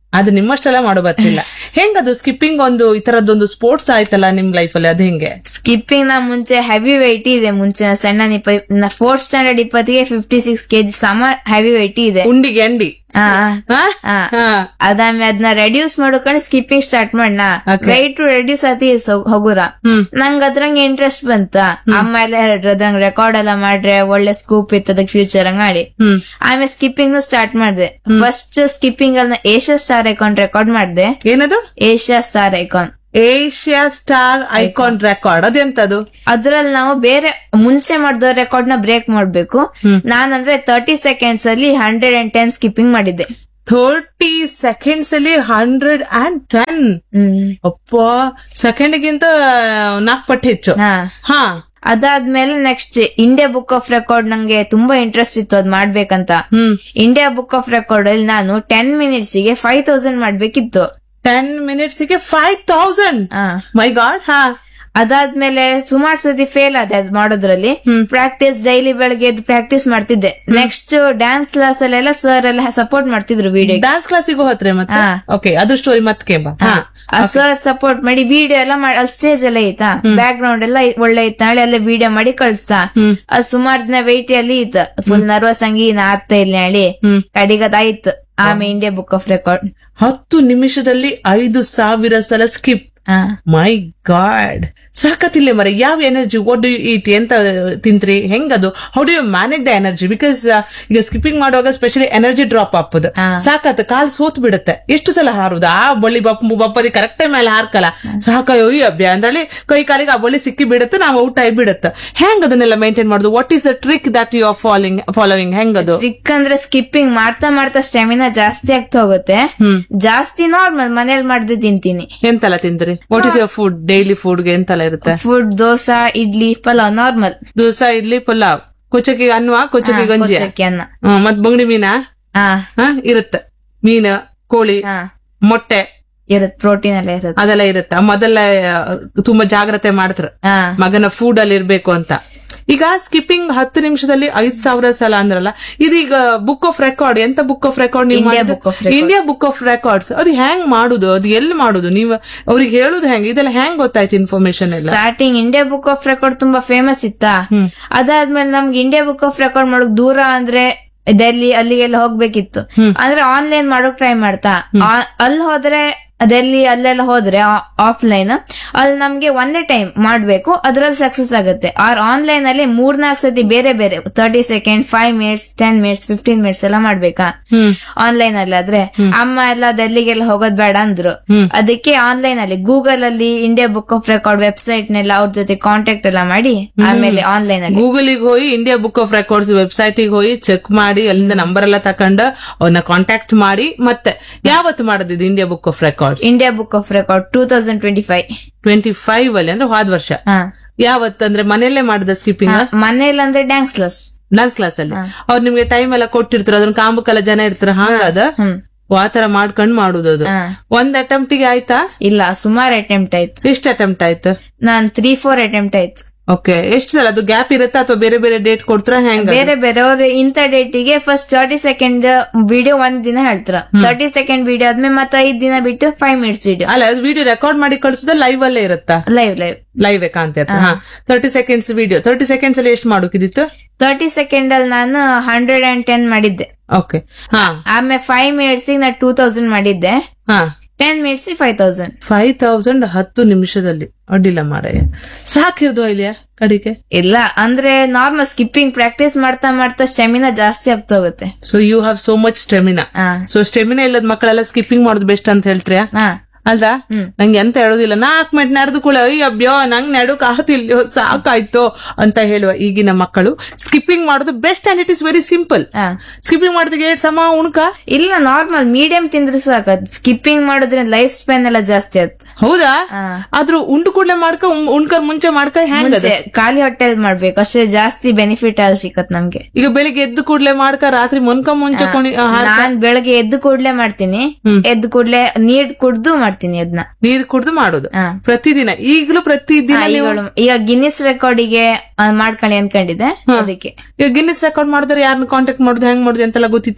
ಅದು ನಿಮ್ಮಷ್ಟೆಲ್ಲ ಮಾಡೋ ಬರ್ತಿಲ್ಲ ಹೆಂಗದು ಸ್ಕಿಪ್ಪಿಂಗ್ ಒಂದು ಈ ತರದೊಂದು ಸ್ಪೋರ್ಟ್ಸ್ ಆಯ್ತಲ್ಲ ನಿಮ್ ಲೈಫಲ್ಲಿ ಅದು ಹೆಂಗೆ ಸ್ಕಿಪ್ಪಿಂಗ್ ನ ಮುಂಚೆ ಹೆವಿ ವೆಯ್ಟ್ ಇದೆ ಮುಂಚೆ ನಾ ಸಣ್ಣ ಇಪ್ಪ ಫೋರ್ತ್ ಸ್ಟ್ಯಾಂಡರ್ಡ್ ಇಪ್ಪತ್ತಿಗೆ ಫಿಫ್ಟಿ ಸಿಕ್ಸ್ ಕೆಜಿ ಸಮ ಹೆವಿ ವೆಯ್ಟ್ ಇದೆ ಉಂಡಿಗೆ ಅಂಡಿ ಆ, ಹಾ? ಆ. ಹಾ. ಅದಾದ್ಮೇಲೆ ಅದನ್ನ ರೆಡ್ಯೂಸ್ ಮಾಡ್ಕೊಂಡು ಸ್ಕಿಪ್ಪಿಂಗ್ ಸ್ಟಾರ್ಟ್ ಮಾಡ್ನ Okay. ವೆಯ್ಟ್ ರೆಡ್ಯೂಸ್ ಆತಿ ಹೋಗುರ ಹ್ಮ್. ನಂಗ್ ಅದ್ರಂಗೆ ಇಂಟ್ರೆಸ್ಟ್ ಬಂತ ಅಮ್ಮ ಎಲ್ಲ ಹೇಳಿದ್ರು ಅದ್ರಂಗ್ ರೆಕಾರ್ಡ್ ಎಲ್ಲ ಮಾಡ್ರೆ ಒಳ್ಳೆ ಸ್ಕೂಪ್ ಇತ್ತು ಅದಕ್ಕೆ ಫ್ಯೂಚರ್ ಹಂಗಾಡಿ ಹ್ಮ್ ಆಮೇಲೆ ಸ್ಕಿಪ್ಪಿಂಗ್ ಸ್ಟಾರ್ಟ್ ಮಾಡಿದೆ ಫಸ್ಟ್ ಸ್ಕಿಪ್ಪಿಂಗ್ ಅಲ್ಲಿ ಏಷ್ಯಾ ಸ್ಟಾರ್ ಐಕಾನ್ ರೆಕಾರ್ಡ್ ಮಾಡಿದೆ ಏನದು Asia star icon Asia star icon record ಅದೆಂತದು ಅದ್ರಲ್ಲಿ ನಾವು ಬೇರೆ ಮುಂಚೆ ಮಾಡಿದ ರೆಕಾರ್ಡ್ ನ ಬ್ರೇಕ್ ಮಾಡ್ಬೇಕು ನಾನಂದ್ರೆ ತರ್ಟಿ ಸೆಕೆಂಡ್ಸ್ ಅಲ್ಲಿ ಹಂಡ್ರೆಡ್ ಅಂಡ್ ಟೆನ್ ಸ್ಕಿಪ್ಪಿಂಗ್ ಮಾಡಿದ್ದೆ ಥರ್ಟಿ ಸೆಕೆಂಡ್ಸ್ ಅಲ್ಲಿ ಹಂಡ್ರೆಡ್ ಅಂಡ್ ಟೆನ್ ಹ್ಮ್ ಅಪ್ಪ ಸೆಕೆಂಡ್ಗಿಂತ ನಾಲ್ಕು ಪಟ್ಟು ಹೆಚ್ಚು ಹಾ ಹಾ ಅದಾದ್ಮೇಲೆ next India book of record ನಂಗೆ ತುಂಬಾ ಇಂಟ್ರೆಸ್ಟ್ ಇತ್ತು ಅದ್ ಮಾಡ್ಬೇಕಂತ hmm India book of record ಅಲ್ಲಿ ನಾನು ಟೆನ್ ಮಿನಿಟ್ಸ್ ಗೆ ಫೈವ್ ತೌಸಂಡ್ ಮಾಡ್ಬೇಕಿತ್ತು ಟೆನ್ ಮಿನಿಟ್ಸ್ ಗೆ ಫೈವ್ ತೌಸಂಡ್ ಆ. ಮೈ ಗಾಡ್ ಹಾ ಅದಾದ್ಮೇಲೆ ಸುಮಾರು ಸತಿ ಫೇಲ್ ಆದೆ ಅದ್ ಮಾಡೋದ್ರಲ್ಲಿ ಪ್ರಾಕ್ಟೀಸ್ ಡೈಲಿ ಬೆಳಗ್ಗೆ ಎದ್ದು ಪ್ರಾಕ್ಟೀಸ್ ಮಾಡ್ತಿದ್ದೆ ನೆಕ್ಸ್ಟ್ ಡ್ಯಾನ್ಸ್ ಕ್ಲಾಸ್ ಅಲ್ಲೆಲ್ಲ ಸರ್ ಎಲ್ಲ ಸಪೋರ್ಟ್ ಮಾಡ್ತಿದ್ರು ವಿಡಿಯೋ ಡಾನ್ಸ್ ಕ್ಲಾಸಿಗೂ ಹೋತ್ರೆ ಮತ್ತೆ ಹಾ. ಓಕೆ ಅದ್ರ ಸ್ಟೋರಿ ಮತ್ತೆ ಬಾ ಹಾ ಸರ್ ಸಪೋರ್ಟ್ ಮಾಡಿ ವಿಡಿಯೋ ಎಲ್ಲ ಮಾಡಿ ಅಲ್ಲಿ ಸ್ಟೇಜ್ ಎಲ್ಲ ಐತಾ ಬ್ಯಾಕ್ ಗ್ರೌಂಡ್ ಎಲ್ಲ ಒಳ್ಳೆ ಐತ ನಾಳೆ ಎಲ್ಲ ವಿಡಿಯೋ ಮಾಡಿ ಕಳಿಸ್ತಾ ಅದ್ ಸುಮಾರು ದಿನ ವೆಯ್ಟ್ ಅಲ್ಲಿ ಇತ್ತು ಫುಲ್ ನರ್ವಸ್ ಹಂಗಿ ನಾ ಆಗ್ತಾ ಇಲ್ಲ ಹೇಳಿ ಕಡಿಗದಾಯ್ತು ಆಮೇಲೆ ಇಂಡಿಯಾ ಬುಕ್ ಆಫ್ ರೆಕಾರ್ಡ್ ಹತ್ತು ನಿಮಿಷದಲ್ಲಿ ಐದು ಸಾವಿರ ಸಲ ಸ್ಕಿಪ್ ಮೈ ಗಾಡ್ ಸಾಕತ್ತಿಲ್ಲ ಮರ ಯಾವ ಎನರ್ಜಿ ವಾಟ್ ಡು ಈಟ್ ಎಂತ ತಿಂತ್ರಿ ಹೆಂಗದು how do you manage the energy because ಈಗ ಸ್ಕಿಪ್ಪಿಂಗ್ ಮಾಡುವಾಗ ಸ್ಪೆಷಲಿ ಎನರ್ಜಿ ಡ್ರಾಪ್ ಆಪದ ಸಾಕತ್ ಕಾಲ್ ಸೋತ್ ಬಿಡುತ್ತೆ ಎಷ್ಟು ಸಲ ಹಾರುದು ಆ ಬಳ್ಳಿ ಬಪ್ಪ ಬಪ್ಪದಿ ಕರೆಕ್ಟ್ ಮೇಲೆ ಹಾರ್ಕಲ್ಲ ಸಾಕಾಯೋ ಈ ಅಭ್ಯ ಅಂದ್ರಲ್ಲಿ ಕೈ ಕಾಲಿಗೆ ಆ ಬಳ್ಳಿ ಸಿಕ್ಕಿ ಬಿಡುತ್ತೆ ನಾವು ಔಟ್ ಆಗಿ ಬಿಡುತ್ತೆ ಹೆಂಗ್ ಅದನ್ನೆಲ್ಲ ಮೇಂಟೈನ್ ಮಾಡುದು what is the trick that you are following following ಹೆಂಗದು ಟ್ರಿಕ್ ಅಂದ್ರೆ ಸ್ಕಿಪ್ಪಿಂಗ್ ಮಾಡ್ತಾ ಮಾಡ್ತಾ ಸ್ಟೆಮಿನಾ ಜಾಸ್ತಿ ಆಗ್ತಾ ಹೋಗುತ್ತೆ ಜಾಸ್ತಿ ನಾರ್ಮಲ್ ಮನೇಲಿ ಮಾಡ್ದೆ ತಿಂತೀನಿ ಎಂತೆಲ್ಲ ತಿಂದ್ರಿ what is your food daily ಫುಡ್ಗೆ ಎಂತೆಲ್ಲ ಇರುತ್ತೆ ಫುಡ್ ದೋಸಾ ಇಡ್ಲಿ ಪಲಾವ್ ನಾರ್ಮಲ್ ದೋಸೆ ಇಡ್ಲಿ ಪಲಾವ್ ಕೊಚ್ಚಕಿಗೆ ಅನ್ನುವ ಕೊಚ್ಚಕಿ ಗಂಜಿ ಕೊಚ್ಚಕ್ಕಿ ಅನ್ನ ಹ್ಮ್, ಮತ್ ಬಂಗಡಿ ಮೀನ ಹಾ ಹ ಇರುತ್ತೆ ಮೀನು ಕೋಳಿ ಹಾ ಮೊಟ್ಟೆ ಇರತ್ ಪ್ರೋಟೀನ್ ಎಲ್ಲ ಇರತ್ ಅದೆಲ್ಲ ಇರುತ್ತೆ ಮೊದಲ ತುಂಬಾ ಜಾಗ್ರತೆ ಮಾಡ್ತಾರೆ ಹಾ ಮಗನ ಫುಡ್ ಅಲ್ಲಿ ಇರ್ಬೇಕು ಅಂತ ಈಗ ಸ್ಕಿಪ್ಪಿಂಗ್ ಹತ್ತು ನಿಮಿಷದಲ್ಲಿ ಐದ್ ಸಾವಿರ ಸಲ ಅಂದ್ರಲ್ಲ ಇದೀಗ ಬುಕ್ ಆಫ್ ರೆಕಾರ್ಡ್ ಎಂತ ಬುಕ್ ಆಫ್ ರೆಕಾರ್ಡ್ ನೀವು India Book of Record. India book of records ಅದು ಹೆಂಗ್ ಮಾಡುದು ಅದು ಎಲ್ಲಿ ಮಾಡುದು ನೀವು ಅವ್ರಿಗೆ ಹೇಳುದು ಹೆಂಗ್ ಇದೆಲ್ಲ ಹೆಂಗ್ ಗೊತ್ತಾಯ್ತು ಇನ್ಫಾರ್ಮೇಶನ್ ಎಲ್ಲ starting India book of record ತುಂಬಾ ಫೇಮಸ್ ಇತ್ತ ಅದಾದ್ಮೇಲೆ ನಮ್ಗೆ ಇಂಡಿಯಾ ಬುಕ್ ಆಫ್ ರೆಕಾರ್ಡ್ ಮಾಡೋಕ್ ದೂರ ಅಂದ್ರೆ ಡೆಲ್ಲಿ ಅಲ್ಲಿಗೆಲ್ಲ ಹೋಗ್ಬೇಕಿತ್ತು ಅಂದ್ರೆ ಆನ್ಲೈನ್ ಮಾಡೋಕ್ ಟ್ರೈ ಮಾಡ್ತಾ ಆ- ಅಲ್ಲಿ ಹೋದ್ರೆ ಡೆಲ್ಲಿ ಅಲ್ಲೆಲ್ಲ ಹೋದ್ರೆ ಆಫ್ಲೈನ್ ಅಲ್ಲಿ ನಮ್ಗೆ ಒಂದೇ ಟೈಮ್ ಮಾಡ್ಬೇಕು ಅದ್ರಲ್ಲಿ ಸಕ್ಸಸ್ ಆಗುತ್ತೆ ಆರ್ ಆನ್ಲೈನ್ ಅಲ್ಲಿ ಮೂರ್ನಾಲ್ಕು ಸತಿ ಬೇರೆ ಬೇರೆ thirty second five minutes ten minutes fifteen minutes ಎಲ್ಲ ಮಾಡ್ಬೇಕಾ ಆನ್ಲೈನ್ ಅಲ್ಲಿ ಆದ್ರೆ ಅಮ್ಮ ಎಲ್ಲ ಡೆಲ್ಲಿಗೆಲ್ಲ ಹೋಗೋದ್ ಬೇಡ ಅಂದ್ರು ಅದಕ್ಕೆ ಆನ್ಲೈನ್ ಅಲ್ಲಿ ಗೂಗಲ್ ಅಲ್ಲಿ India book of record website ನೆಲ್ಲ ಅವ್ರ ಜೊತೆ ಕಾಂಟ್ಯಾಕ್ಟ್ ಎಲ್ಲ ಮಾಡಿ ಆಮೇಲೆ ಆನ್ಲೈನ್ ಅಲ್ಲಿ ಗೂಗಲಿಗೆ ಹೋಗಿ India book of records website ಹೋಗಿ ಚೆಕ್ ಮಾಡಿ ಅಲ್ಲಿಂದ ನಂಬರ್ ಎಲ್ಲ ತಕೊಂಡ ಅವನ್ನ ಕಾಂಟ್ಯಾಕ್ಟ್ ಮಾಡಿ ಮತ್ತೆ ಯಾವತ್ತು ಮಾಡದಿದ್ದು India book of records India book of record two thousand twenty five twenty five ಅಲ್ಲಿ ಅಂದ್ರೆ ಹೋದ ವರ್ಷ ಯಾವತ್ತಂದ್ರೆ ಮನೆಯಲ್ಲೇ ಮಾಡಿದ ಸ್ಕಿಪ್ಪಿಂಗ್ ಮನೇಲಿ ಅಂದ್ರೆ ಡ್ಯಾನ್ಸ್ ಕ್ಲಾಸ್ ಡಾನ್ಸ್ ಕ್ಲಾಸ್ ಅಲ್ಲಿ ಅವ್ರು ನಿಮ್ಗೆ ಟೈಮ್ ಎಲ್ಲ ಕೊಟ್ಟಿರ್ತಾರ ಅದನ್ನ ಕಾಂಬಕ್ಕೆಲ್ಲ ಜನ ಇರ್ತಾರ ಹಂಗದ ಹ್ಮ್ ಆ ತರ ಮಾಡ್ಕೊಂಡ್ ಮಾಡುದು ಅದು ಹಾ. ಒಂದ್ ಅಟೆಂಪ್ಟ್ ಗೆ ಆಯ್ತಾ ಇಲ್ಲ ಸುಮಾರು ಅಟೆಂಪ್ಟ್ ಆಯ್ತು ಎಷ್ಟು ಅಟೆಂಪ್ಟ್ ಆಯ್ತು ನಾನ್ ತ್ರೀ ಫೋರ್ ಅಟೆಂಪ್ಟ್ ಆಯ್ತು ಓಕೆ ಎಷ್ಟು ಸಲ ಅದು ಗ್ಯಾಪ್ ಇರುತ್ತಾ ಅಥವಾ ಬೇರೆ ಬೇರೆ ಡೇಟ್ ಕೊಡ್ತಾರ ಹೆಂಗ ಬೇರೆ ಬೇರೆ ಅವ್ರು ಇಂಥ ಡೇಟಿಗೆ ಫಸ್ಟ್ ತರ್ಟಿ ಸೆಕೆಂಡ್ ವಿಡಿಯೋ ಒಂದ್ ದಿನ ಹೇಳ್ತಾರ ತರ್ಟಿ ಸೆಕೆಂಡ್ ವಿಡಿಯೋ ಆದ್ಮೇಲೆ ಮತ್ತೆ ಐದ್ ದಿನ ಬಿಟ್ಟು ಫೈವ್ ಮಿನಿಟ್ಸ್ ವಿಡಿಯೋ ಅಲ್ಲ ಅದು ವಿಡಿಯೋ ರೆಕಾರ್ಡ್ ಮಾಡಿ ಕಳ್ಸೋದ ಲೈವ್ ಅಲ್ಲೇ ಇರುತ್ತಾ ಲೈವ್ ಲೈವ್ ಲೈವ್ ಕಾಣ್ತಾ ಇರ್ತ ಹಾ thirty seconds video thirty seconds ಅಲ್ಲಿ ಎಷ್ಟು ಮಾಡೋಕಿದಿತ್ತು ತರ್ಟಿ ಸೆಕೆಂಡ್ ಅಲ್ಲಿ ನಾನು ಹಂಡ್ರೆಡ್ ಅಂಡ್ ಟೆನ್ ಮಾಡಿದ್ದೆ ಓಕೆ ಹಾ ಆಮೇಲೆ ಫೈವ್ ಮಿನಿಟ್ಸ್ ನಾ ಟೂ ತೌಸಂಡ್ ಮಾಡಿದ್ದೆ ಹಾ ten minutes five thousand five thousand ಹತ್ತು ನಿಮಿಷದಲ್ಲಿ ಅಡ್ಡಿಲ್ಲ ಮಾರಾಯ ಸಾಕಿರ್ದು ಇಲ್ಲಿಯ ಕಡಿಗೆ ಇಲ್ಲ ಅಂದ್ರೆ ನಾರ್ಮಲ್ ಸ್ಕಿಪ್ಪಿಂಗ್ ಪ್ರಾಕ್ಟೀಸ್ ಮಾಡ್ತಾ ಮಾಡ್ತಾ ಸ್ಟೆಮಿನಾ ಜಾಸ್ತಿ ಆಗ್ತಾ ಹೋಗುತ್ತೆ so you have so much stamina ಹಾ ಸೊ ಸ್ಟೆಮಿನಾ ಇಲ್ಲದ ಮಕ್ಕಳೆಲ್ಲ ಸ್ಕಿಪ್ಪಿಂಗ್ ಮಾಡೋದು ಬೆಸ್ಟ್ ಅಂತ ಹೇಳ್ತೀರಾ ಹಾ ಅಲ್ದಾ ನಂಗೆ ಎಂತ ಹೇಳೋದಿಲ್ಲ ನಾಲ್ಕು ಮಿನಿಟ್ ನಡೆದು ಕೂಡ ಅಯ್ಯ ಅಬ್ಯೋ ನಂಗ್ ನಡುಕ್ ಆತಿಲ್ಯೋ ಸಾಕಾಯ್ತೋ ಅಂತ ಹೇಳುವ ಈಗಿನ ಮಕ್ಕಳು ಸ್ಕಿಪ್ಪಿಂಗ್ ಮಾಡೋದು best and it is very simple ಹಾ ಸ್ಕಿಪ್ಪಿಂಗ್ ಮಾಡೋದಕ್ಕೆ ಎರಡು ಸಮ ಉಣ್ಕ ಇಲ್ಲ ನಾರ್ಮಲ್ ಮೀಡಿಯಂ ತಿಂದ್ರೆ ಸಾಕದ್ ಸ್ಕಿಪ್ಪಿಂಗ್ ಮಾಡೋದ್ರಿಂದ ಲೈಫ್ ಸ್ಪ್ಯಾನ್ ಎಲ್ಲ ಜಾಸ್ತಿ ಆಯ್ತು ಹೌದಾ ಹಾ. ಆದ್ರೂ ಉಂಡು ಕೂಡಲೇ ಮಾಡ್ಕ ಉಂ- ಉಣ್ಕರ್ ಮುಂಚೆ ಮಾಡ್ಕ ಹೆಂಗದ ಮುಂಚೆ ಖಾಲಿ ಹೊಟ್ಟೆಲ್ ಮಾಡ್ಬೇಕು ಅಷ್ಟೇ ಜಾಸ್ತಿ ಬೆನಿಫಿಟ್ ಅಲ್ಲಿ ಸಿಕ್ಕತ್ ನಮ್ಗೆ ಈಗ ಬೆಳಿಗ್ಗೆ ಎದ್ದು ಕೂಡ್ಲೆ ಮಾಡ್ಕ ರಾತ್ರಿ ಮುನ್ಕ ಮುಂಚೆ ಕೊಣಿ ಆ, ಹಾರ್ಕ- ನಾನ್ ಬೆಳಗ್ಗೆ ಎದ್ದು ಕೂಡ್ಲೆ ಮಾಡ್ತೀನಿ ಎದ್ದು ಕೂಡ್ಲೆ ನೀರ್ ಕುಡ್ದು ಮಾಡ್ತೀನಿ ಅದನ್ನ ನೀರ್ ಕುಡ್ದು ಮಾಡೋದು ಹಾ. ಪ್ರತಿದಿನ ಈಗಲೂ ಪ್ರತಿದಿನ ನೀವು ಈಗ ಗಿನ್ನಿಸ್ ರೆಕಾರ್ಡಿಗೆ ಮಾಡ್ಕೊಳ್ಳಿ ಅನ್ಕೊಂಡಿದ್ದೆ ಅದಕ್ಕೆ ಈಗ ಗಿನ್ನಿಸ್ ರೆಕಾರ್ಡ್ ಮಾಡಿದ್ರೆ ಯಾರನ್ನ ಕಾಂಟ್ಯಾಕ್ಟ್ ಮಾಡುದು ಹೆಂಗ್ ಮಾಡುದು ಅಂತೆಲ್ಲ ಗೊತ್ತಿತ್ತಾ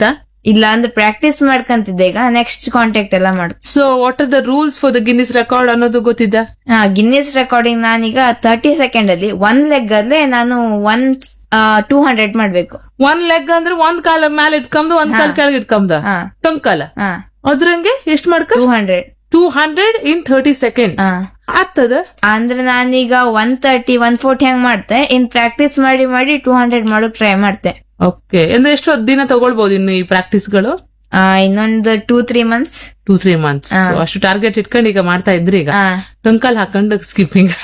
ಇಲ್ಲ ಅಂದ್ರೆ ಪ್ರಾಕ್ಟೀಸ್ ಮಾಡ್ಕಂತಿದ್ದೆ ಈಗ ನೆಕ್ಸ್ಟ್ ಕಾಂಟ್ಯಾಕ್ಟ್ ಎಲ್ಲ ಮಾಡ್ so what are the rules for the Guinness record ಅನ್ನೋದು ಗೊತ್ತಿದ್ದ ಹಾ ಗಿನ್ನಿಸ್ ರೆಕಾರ್ಡಿಂಗ್ ನಾನೀಗ ತರ್ಟಿ ಸೆಕೆಂಡ್ ಅಲ್ಲಿ ಒಂದ್ ಲೆಗ್ ಅಲ್ಲೇ ನಾನು ಒನ್ ಟೂ ಹಂಡ್ರೆಡ್ ಮಾಡ್ಬೇಕು ಒಂದ್ ಲೆಗ್ ಅಂದ್ರೆ ಒಂದ್ ಕಾಲ ಮೇಲೆ ಇಟ್ಕೊಂಡ್ ಒಂದ್ ಕಾಲ ಕೆಳಗೆ ಇಟ್ಕೊಂಡ ಹಾ. ಟೊಂಕಾಲ ಹಾ ಅದ್ರಂಗೆ ಎಷ್ಟ್ ಮಾಡ್ಕ two hundred two hundred in thirty second ಹಾ. ಆಗ್ತದ ಅಂದ್ರೆ ನಾನೀಗ ಒನ್ ತರ್ಟಿ ಒನ್ ಫೋರ್ಟಿ ಹಂಗ್ ಮಾಡ್ತೆ ಇನ್ ಪ್ರಾಕ್ಟೀಸ್ ಮಾಡಿ ಮಾಡಿ ಟೂ ಹಂಡ್ರೆಡ್ ಮಾಡೋಕ್ ಟ್ರೈ ಮಾಡ್ತೆ ಓಕೆ ಅಂದ್ರೆ ಎಷ್ಟು ಹೊತ್ತು ದಿನ ತಗೊಳ್ಬಹುದು ಇನ್ನು ಈ ಪ್ರಾಕ್ಟೀಸ್ ಗಳು ಆ, ಇನ್ನೊಂದು two three months two three months ಅಷ್ಟು ಟಾರ್ಗೆಟ್ ಇಟ್ಕೊಂಡು ಈಗ ಮಾಡ್ತಾ ಇದ್ರಿ ಈಗ ಹಾ ಟೊಂಕಲ್ ಹಾಕೊಂಡು ಸ್ಕಿಪ್ಪಿಂಗ್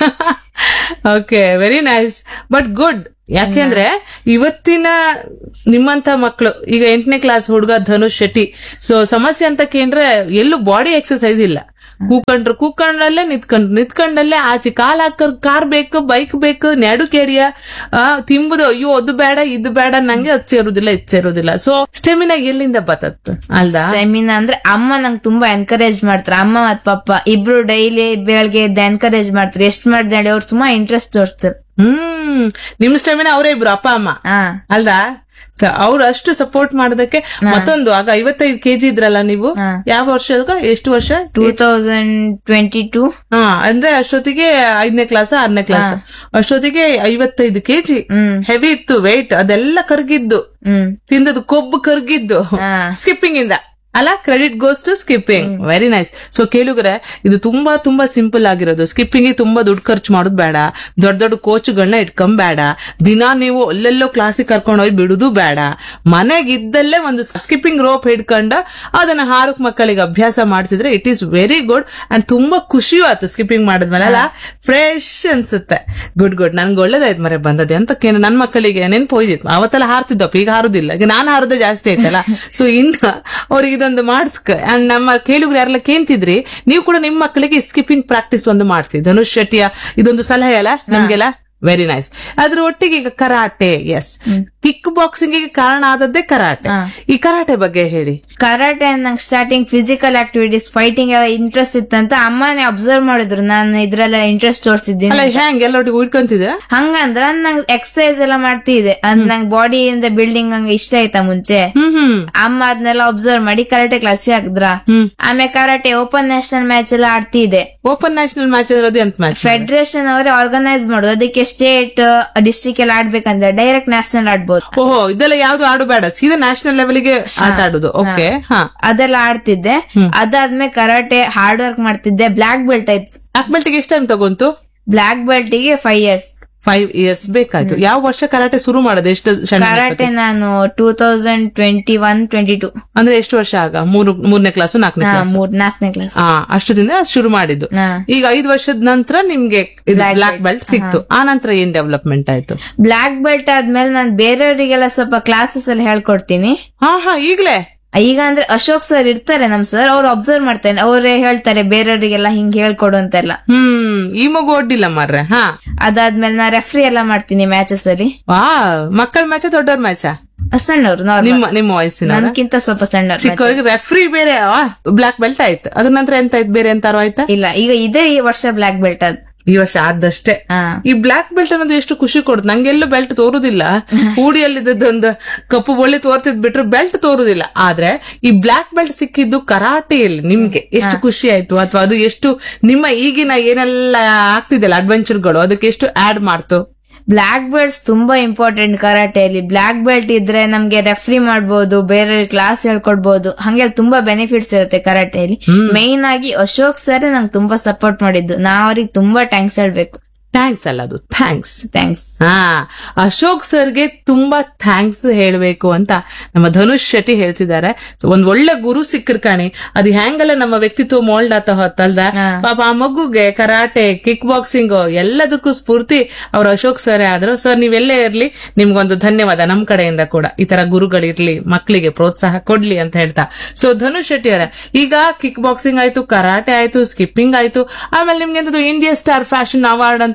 okay very nice but good ಯಾಕೆಂದ್ರೆ ಇವತ್ತಿನ ನಿಮ್ಮಂತ ಮಕ್ಕಳು ಈಗ ಎಂಟನೇ ಕ್ಲಾಸ್ ಹುಡುಗ ಧನುಷ್ ಶೆಟ್ಟಿ ಸೊ ಸಮಸ್ಯೆ ಅಂತ ಕೇಂದ್ರೆ ಎಲ್ಲೂ ಬಾಡಿ ಎಕ್ಸರ್ಸೈಸ್ ಇಲ್ಲ ಕೂಕೊಂಡ್ರು ಕೂಕೊಂಡಲ್ಲೇ ನಿಂತ್ಕೊಂಡ್ರು ನಿಂತ್ಕೊಂಡಲ್ಲೇ ಆಚೆ ಕಾಲ್ ಹಾಕರ್ ಕಾರ್ ಬೇಕು ಬೈಕ್ ಬೇಕು ನೆಡು ಕೆಡಿಯ ಆ, ತಿಂಬುದು ಅಯ್ಯೋ ಅದು ಬೇಡ ಇದು ಬೇಡ ನಂಗೆ ಅದು ಸೇರುದಿಲ್ಲ ಇದು ಸೇರುದಿಲ್ಲ ಸೊ ಸ್ಟೆಮಿನಾ ಎಲ್ಲಿಂದ ಬತ್ತತ್ತು ಅಲ್ದಾ ಸೆಮಿನಾ ಅಂದ್ರೆ ಅಮ್ಮ ನಂಗೆ ತುಂಬಾ ಎನ್ಕರೇಜ್ ಮಾಡ್ತಾರೆ ಅಮ್ಮ ಮತ್ ಪಪ್ಪ ಇಬ್ರು ಡೈಲಿ ಬೆಳಗ್ಗೆ ಎದ್ದು ಎನ್ಕರೇಜ್ ಮಾಡ್ತಾರೆ ಎಷ್ಟ್ ಮಾಡ್ದೆ ಅವ್ರು ಸುಮ್ಮನೆ ಇಂಟ್ರೆಸ್ಟ್ ತೋರಿಸ್ತಾರೆ ಹ್ಮ್ ನಿಮ್ ಸ್ಟೆಮಿನಾ ಅವರೇ ಇಬ್ರು ಅಪ್ಪ ಅಮ್ಮ ಹಾ ಅಲ್ದಾ ಅವ್ರು ಅಷ್ಟು ಸಪೋರ್ಟ್ ಮಾಡೋದಕ್ಕೆ ಮತ್ತೊಂದು ಆಗ ಐವತ್ತೈದು ಕೆಜಿ ಇದ್ರಲ್ಲ ನೀವು ಯಾವ ವರ್ಷದ ಎಷ್ಟು ವರ್ಷ ಟೂ ತೌಸಂಡ್ ಟ್ವೆಂಟಿ ಟೂ ಹಾ ಅಂದ್ರೆ ಅಷ್ಟೊತ್ತಿಗೆ ಐದನೇ ಕ್ಲಾಸ್ ಆರನೇ ಕ್ಲಾಸ್ ಅಷ್ಟೊತ್ತಿಗೆ ಐವತ್ತೈದು ಕೆಜಿ ಹ್ಮ್. ಹೆವಿ ಇತ್ತು ವೆಯ್ಟ್ ಅದೆಲ್ಲ ಕರ್ಗಿದ್ದು ಹ್ಮ್ ತಿಂದದ್ದು ಕೊಬ್ಬು ಕರ್ಗಿದ್ದು ಹಾ. ಸ್ಕಿಪ್ಪಿಂಗ್ ಇಂದ ಅಲ್ಲ credit goes to skipping very nice so ಕೇಳುಗರೆ ಇದು ತುಂಬಾ ತುಂಬಾ ಸಿಂಪಲ್ ಆಗಿರೋದು ಸ್ಕಿಪ್ಪಿಂಗ್ ತುಂಬಾ ದುಡ್ಡು ಖರ್ಚು ಮಾಡೋದು ಬೇಡ ದೊಡ್ಡ ದೊಡ್ಡ ಕೋಚ್ಗಳನ್ನ ಇಟ್ಕೊಂಡ್ ಬೇಡ ದಿನ ನೀವು ಅಲ್ಲೆಲ್ಲೋ ಕ್ಲಾಸಿಗೆ ಕರ್ಕೊಂಡು ಹೋಗಿ ಬಿಡುದು ಬೇಡ ಮನೆಗಿದ್ದಲ್ಲೇ ಒಂದು ಸ್ಕಿಪ್ಪಿಂಗ್ ರೋಪ್ ಹಿಡ್ಕೊಂಡು ಅದನ್ನ ಹಾರಕ್ ಮಕ್ಕಳಿಗೆ ಅಭ್ಯಾಸ ಮಾಡಿಸಿದ್ರೆ it is very good and ತುಂಬಾ ಖುಷಿಯೂ ಆಯ್ತು ಸ್ಕಿಪ್ಪಿಂಗ್ ಮಾಡಿದ್ಮೇಲೆ ಅಲ್ಲ ಫ್ರೆಶ್ ಅನ್ಸುತ್ತೆ ಗುಡ್ ಗುಡ್ ನನ್ಗೆ ಒಳ್ಳೇದಾಯ್ತು ಮರೆ ಬಂದದೆ ಅಂತ ನನ್ನ ಮಕ್ಕಳಿಗೆ ನೆನ್ಪು ಹೋಯ್ದಿತ್ತು ಅವತ್ತೆಲ್ಲ ಹಾರ್ತಿದ್ದಪ್ಪ ಈಗ ಹಾರುದಿಲ್ಲ ಈಗ ನಾನು ಹಾರೋದೇ ಜಾಸ್ತಿ ಆಯ್ತಲ್ಲ ಸೊ ಇನ್ನು ಅವ್ರಿಗೆ ಇದೊಂದು ಮಾಡಿಸ್ಕ ಅಂಡ್ ನಮ್ಮ ಕೇಳುಗರು ಯಾರೆಲ್ಲ ಕೇಂತಿದ್ರಿ ನೀವು ಕೂಡ ನಿಮ್ಮ ಮಕ್ಕಳಿಗೆ ಸ್ಕಿಪ್ಪಿಂಗ್ ಪ್ರಾಕ್ಟೀಸ್ ಒಂದು ಮಾಡಿಸಿ ಧನುಷ್ ಶೆಟ್ಟಿಯ ಇದೊಂದು ಸಲಹೆ ಅಲ್ಲ ನಿಮ್ಗೆಲ್ಲ ವೆರಿ ನೈಸ್ ಅದ್ರ ಒಟ್ಟಿಗೆ ಈಗ ಕರಾಟೆ ಎಸ್ ಕಿಕ್ ಬಾಕ್ಸಿಂಗ್ ಕಾರಣ ಆದದ್ದೇ ಕರಾಟೆ ಈ ಕರಾಟೆ ಬಗ್ಗೆ ಹೇಳಿ ಕರಾಟೆ ನಂಗೆ ಸ್ಟಾರ್ಟಿಂಗ್ ಫಿಸಿಕಲ್ ಆಕ್ಟಿವಿಟೀಸ್ ಫೈಟಿಂಗ್ ಎಲ್ಲ ಇಂಟ್ರೆಸ್ಟ್ ಇತ್ತಂತ ಅಮ್ಮನೇ ಅಬ್ಸರ್ವ್ ಮಾಡಿದ್ರು ನಾನು ಇದ್ರೆಲ್ಲ ಇಂಟ್ರೆಸ್ಟ್ ತೋರಿಸಿದ್ದೀನಿ ಅಲ್ಲ ಹ್ಯಾಂಗ್ ಎಲ್ಲೊಟ್ಟಿಗೆ ಉಳ್ಕೊಂತಿದೆ ಹಂಗಂದ್ರ ನಂಗೆ ಎಕ್ಸರ್ಸೈಸ್ ಎಲ್ಲ ಮಾಡ್ತಿದ್ದೆ ಅದ್ ನಂಗೆ ಬಾಡಿಯಿಂದ ಬಿಲ್ಡಿಂಗ್ ಹಂಗ ಇಷ್ಟ ಆಯ್ತಾ ಮುಂಚೆ ಹ್ಮ್ ಹ್ಮ್ ಅಮ್ಮ ಅದನ್ನೆಲ್ಲ ಅಬ್ಸರ್ವ್ ಮಾಡಿ ಕರಾಟೆ ಕ್ಲಾಸ್ ಹಾಕಿದ್ರ ಆಮೇಲೆ ಕರಾಟೆ ಓಪನ್ ನ್ಯಾಷನಲ್ ಮ್ಯಾಚ್ ಎಲ್ಲ ಆಡ್ತಿದ್ದೆ ಓಪನ್ ನ್ಯಾಷನಲ್ ಮ್ಯಾಚ್ ಇರೋದು ಎಂತ ಮ್ಯಾಚ್ ಫೆಡರೇಷನ್ ಅವರೇ ಆರ್ಗನೈಸ್ ಮಾಡೋದು ಅದಕ್ಕೆ ಸ್ಟೇಟ್ ಡಿಸ್ಟ್ರಿಕ್ಟ್ ಎಲ್ಲ ಆಡ್ಬೇಕಂದ್ರೆ ಡೈರೆಕ್ಟ್ ನ್ಯಾಷನಲ್ ಆಡ್ಬೋದು ಓಹೋ ಇದೆಲ್ಲ ಯಾವ್ದು ಆಡು ಬೇಡ ಸೀದಾ ನ್ಯಾಷನಲ್ ಲೆವೆಲ್ಗೆ ಆಟ ಆಡುದು ಓಕೆ ಹಾ ಅದೆಲ್ಲ ಆಡ್ತಿದ್ದೆ ಅದಾದ್ಮೇಲೆ ಕರಾಟೆ ಹಾರ್ಡ್ ವರ್ಕ್ ಮಾಡ್ತಿದ್ದೆ ಬ್ಲಾಕ್ ಬೆಲ್ಟ್ ಆಯ್ತು ಬ್ಲಾಕ್ ಬೆಲ್ಟ್ ಎಷ್ಟು ಟೈಮ್ ತಗೊಂತು ಬ್ಲಾಕ್ ಬೆಲ್ಟ್ ಗೆ ಫೈವ್ ಇಯರ್ಸ್ ಫೈವ್ ಇಯರ್ಸ್ ಬೇಕಾಯ್ತು ಯಾವ ವರ್ಷ ಕರಾಟೆ ಶುರು ಮಾಡೋದು ಎಷ್ಟು ಸಣ್ಣ ಕರಾಟೆ ನಾನು two thousand twenty one twenty two ಅಂದ್ರೆ ಎಷ್ಟು ವರ್ಷ ಆಗ ಮೂರು ಮೂರನೇ ಕ್ಲಾಸ್ ನಾಲ್ಕನೇ ಕ್ಲಾಸ್ ಮೂರ್ ನಾಲ್ಕನೇ ಕ್ಲಾಸ್ ಆ ಅಷ್ಟದಿಂದ ಶುರು ಮಾಡಿದ್ದು ಹಾ. ಈಗ ಐದು ವರ್ಷದ ನಂತರ ನಿಮ್ಗೆ ಬ್ಲಾಕ್ ಬೆಲ್ಟ್ ಸಿಕ್ತು ಆ ನಂತರ ಏನ್ ಡೆವಲಪ್ಮೆಂಟ್ ಆಯ್ತು ಬ್ಲಾಕ್ ಬೆಲ್ಟ್ ಆದ್ಮೇಲೆ ನಾನು ಬೇರೆಯವರಿಗೆಲ್ಲ ಸ್ವಲ್ಪ ಕ್ಲಾಸಸ್ ಅಲ್ಲಿ ಹೇಳ್ಕೊಡ್ತೀನಿ ಹಾ ಹಾ ಈಗ್ಲೇ ಈಗ ಅಂದ್ರೆ ಅಶೋಕ್ ಸರ್ ಇರ್ತಾರೆ ನಮ್ ಸರ್ ಅವ್ರು ಅಬ್ಸರ್ವ್ ಮಾಡ್ತಾರೆ ಅವರೇ ಹೇಳ್ತಾರೆ ಬೇರೆಯವರಿಗೆಲ್ಲ ಹಿಂಗ್ ಹೇಳ್ಕೊಡು ಅಂತೆಲ್ಲ ಹ್ಮ್ ಈ ಮಗು ಒಡ್ಡಿಲ್ಲ ಮಾರ್ರೆ ಹಾ ಅದಾದ್ಮೇಲೆ ನಾ ರೆಫ್ರಿ ಎಲ್ಲ ಮಾಡ್ತೀನಿ ಮ್ಯಾಚಸ್ ಅಲ್ಲಿ ವಾ ಮಕ್ಕಳ ಮ್ಯಾಚ ದೊಡ್ಡವ್ರ ಮ್ಯಾಚ ಸಣ್ಣವ್ರು ನಾರ್ಮಲ್ ನಿಮ್ಮ ನಿಮ್ಮ ವಯಸ್ಸಿನ ನನ್ಕಿಂತ ಸ್ವಲ್ಪ ಸಣ್ಣ ಚಿಕ್ಕವರಿಗೆ ರೆಫ್ರಿ ಬೇರೆ ಬ್ಲಾಕ್ ಬೆಲ್ಟ್ ಆಯ್ತು ಅದ್ರ ನಂತರ ಎಂತ ಆಯ್ತು ಬೇರೆ ಎಂತಾರು ಆಯ್ತಾ ಇಲ್ಲ ಈಗ ಇದೇ ಈ ವರ್ಷ ಬ್ಲಾಕ್ ಬೆಲ್ಟ್ ಅದ್ ಈ ವರ್ಷ ಆದಷ್ಟೇ ಹಾ. ಈ ಬ್ಲಾಕ್ ಬೆಲ್ಟ್ ಅನ್ನೋದು ಎಷ್ಟು ಖುಷಿ ಕೊಡುತ್ತೆ ನಂಗೆಲ್ಲೂ ಬೆಲ್ಟ್ ತೋರುದಿಲ್ಲ ಹೂಡಿಯಲ್ಲಿದ್ದೊಂದು ಕಪ್ಪು ಬಳ್ಳಿ ತೋರ್ತಿದ್ ಬಿಟ್ರೆ ಬೆಲ್ಟ್ ತೋರುದಿಲ್ಲ ಆದ್ರೆ ಈ ಬ್ಲಾಕ್ ಬೆಲ್ಟ್ ಸಿಕ್ಕಿದ್ದು ಕರಾಟೆಯಲ್ಲಿ ನಿಮ್ಗೆ ಎಷ್ಟು ಖುಷಿ ಆಯ್ತು ಅಥವಾ ಅದು ಎಷ್ಟು ನಿಮ್ಮ ಈಗಿನ ಏನೆಲ್ಲ ಆಗ್ತಿದೆಯಲ್ಲ ಅಡ್ವೆಂಚರ್ಗಳು ಅದಕ್ಕೆ ಎಷ್ಟು ಆಡ್ ಮಾಡ್ತು ಬ್ಲಾಕ್ ಬೆಲ್ಟ್ಸ್ ತುಂಬಾ ಇಂಪಾರ್ಟೆಂಟ್ ಕರಾಟೆಯಲ್ಲಿ ಬ್ಲಾಕ್ ಬೆಲ್ಟ್ ಇದ್ರೆ ನಮ್ಗೆ ರೆಫ್ರಿ ಮಾಡ್ಬೋದು ಬೇರೆ ಕ್ಲಾಸ್ ಹೇಳ್ಕೊಡ್ಬೋದು ಹಂಗೆ ತುಂಬಾ ಬೆನಿಫಿಟ್ಸ್ ಇರುತ್ತೆ ಕರಾಟೆಯಲ್ಲಿ ಮೈನ್ ಆಗಿ ಅಶೋಕ್ ಸರ್ ನಂಗೆ ತುಂಬಾ ಸಪೋರ್ಟ್ ಮಾಡಿದ್ದು ನಾ ಅವ್ರಿಗೆ ತುಂಬಾ ಥ್ಯಾಂಕ್ಸ್ ಹೇಳ್ಬೇಕು ಥ್ಯಾಂಕ್ಸ್ ಅಲ್ಲ ಅದು ಥ್ಯಾಂಕ್ಸ್ ಥ್ಯಾಂಕ್ಸ್ ಹಾ ಅಶೋಕ್ ಸರ್ಗೆ ತುಂಬಾ ಥ್ಯಾಂಕ್ಸ್ ಹೇಳಬೇಕು ಅಂತ ನಮ್ಮ ಧನುಷ್ ಶೆಟ್ಟಿ ಹೇಳ್ತಿದ್ದಾರೆ ಸೊ ಒಂದ್ ಒಳ್ಳೆ ಗುರು ಸಿಕ್ಕರ್ ಕಾಣಿ ಅದು ಹೆಂಗಲ್ಲ ನಮ್ಮ ವ್ಯಕ್ತಿತ್ವ ಮೋಲ್ಡ್ ಆತ ಹೊತ್ತಲ್ದ ಪಾಪ ಆ ಮಗುಗೆ ಕರಾಟೆ ಕಿಕ್ ಬಾಕ್ಸಿಂಗ್ ಎಲ್ಲದಕ್ಕೂ ಸ್ಫೂರ್ತಿ ಅವ್ರ ಅಶೋಕ್ ಸರ್ ಆದ್ರು ಸರ್ ನೀವೆಲ್ಲೇ ಇರ್ಲಿ ನಿಮ್ಗೊಂದು ಧನ್ಯವಾದ ನಮ್ ಕಡೆಯಿಂದ ಕೂಡ ಈ ತರ ಗುರುಗಳಿರ್ಲಿ ಮಕ್ಕಳಿಗೆ ಪ್ರೋತ್ಸಾಹ ಕೊಡ್ಲಿ ಅಂತ ಹೇಳ್ತಾ ಸೊ ಧನುಷ್ ಶೆಟ್ಟಿ ಅವರ ಈಗ ಕಿಕ್ ಬಾಕ್ಸಿಂಗ್ ಆಯ್ತು ಕರಾಟೆ ಆಯ್ತು ಸ್ಕಿಪ್ಪಿಂಗ್ ಆಯ್ತು ಆಮೇಲೆ ನಿಮ್ಗೆ ಎಂತದ್ದು ಇಂಡಿಯಾ ಸ್ಟಾರ್ ಫ್ಯಾಷನ್ ಅವಾರ್ಡ್ ಅಂತ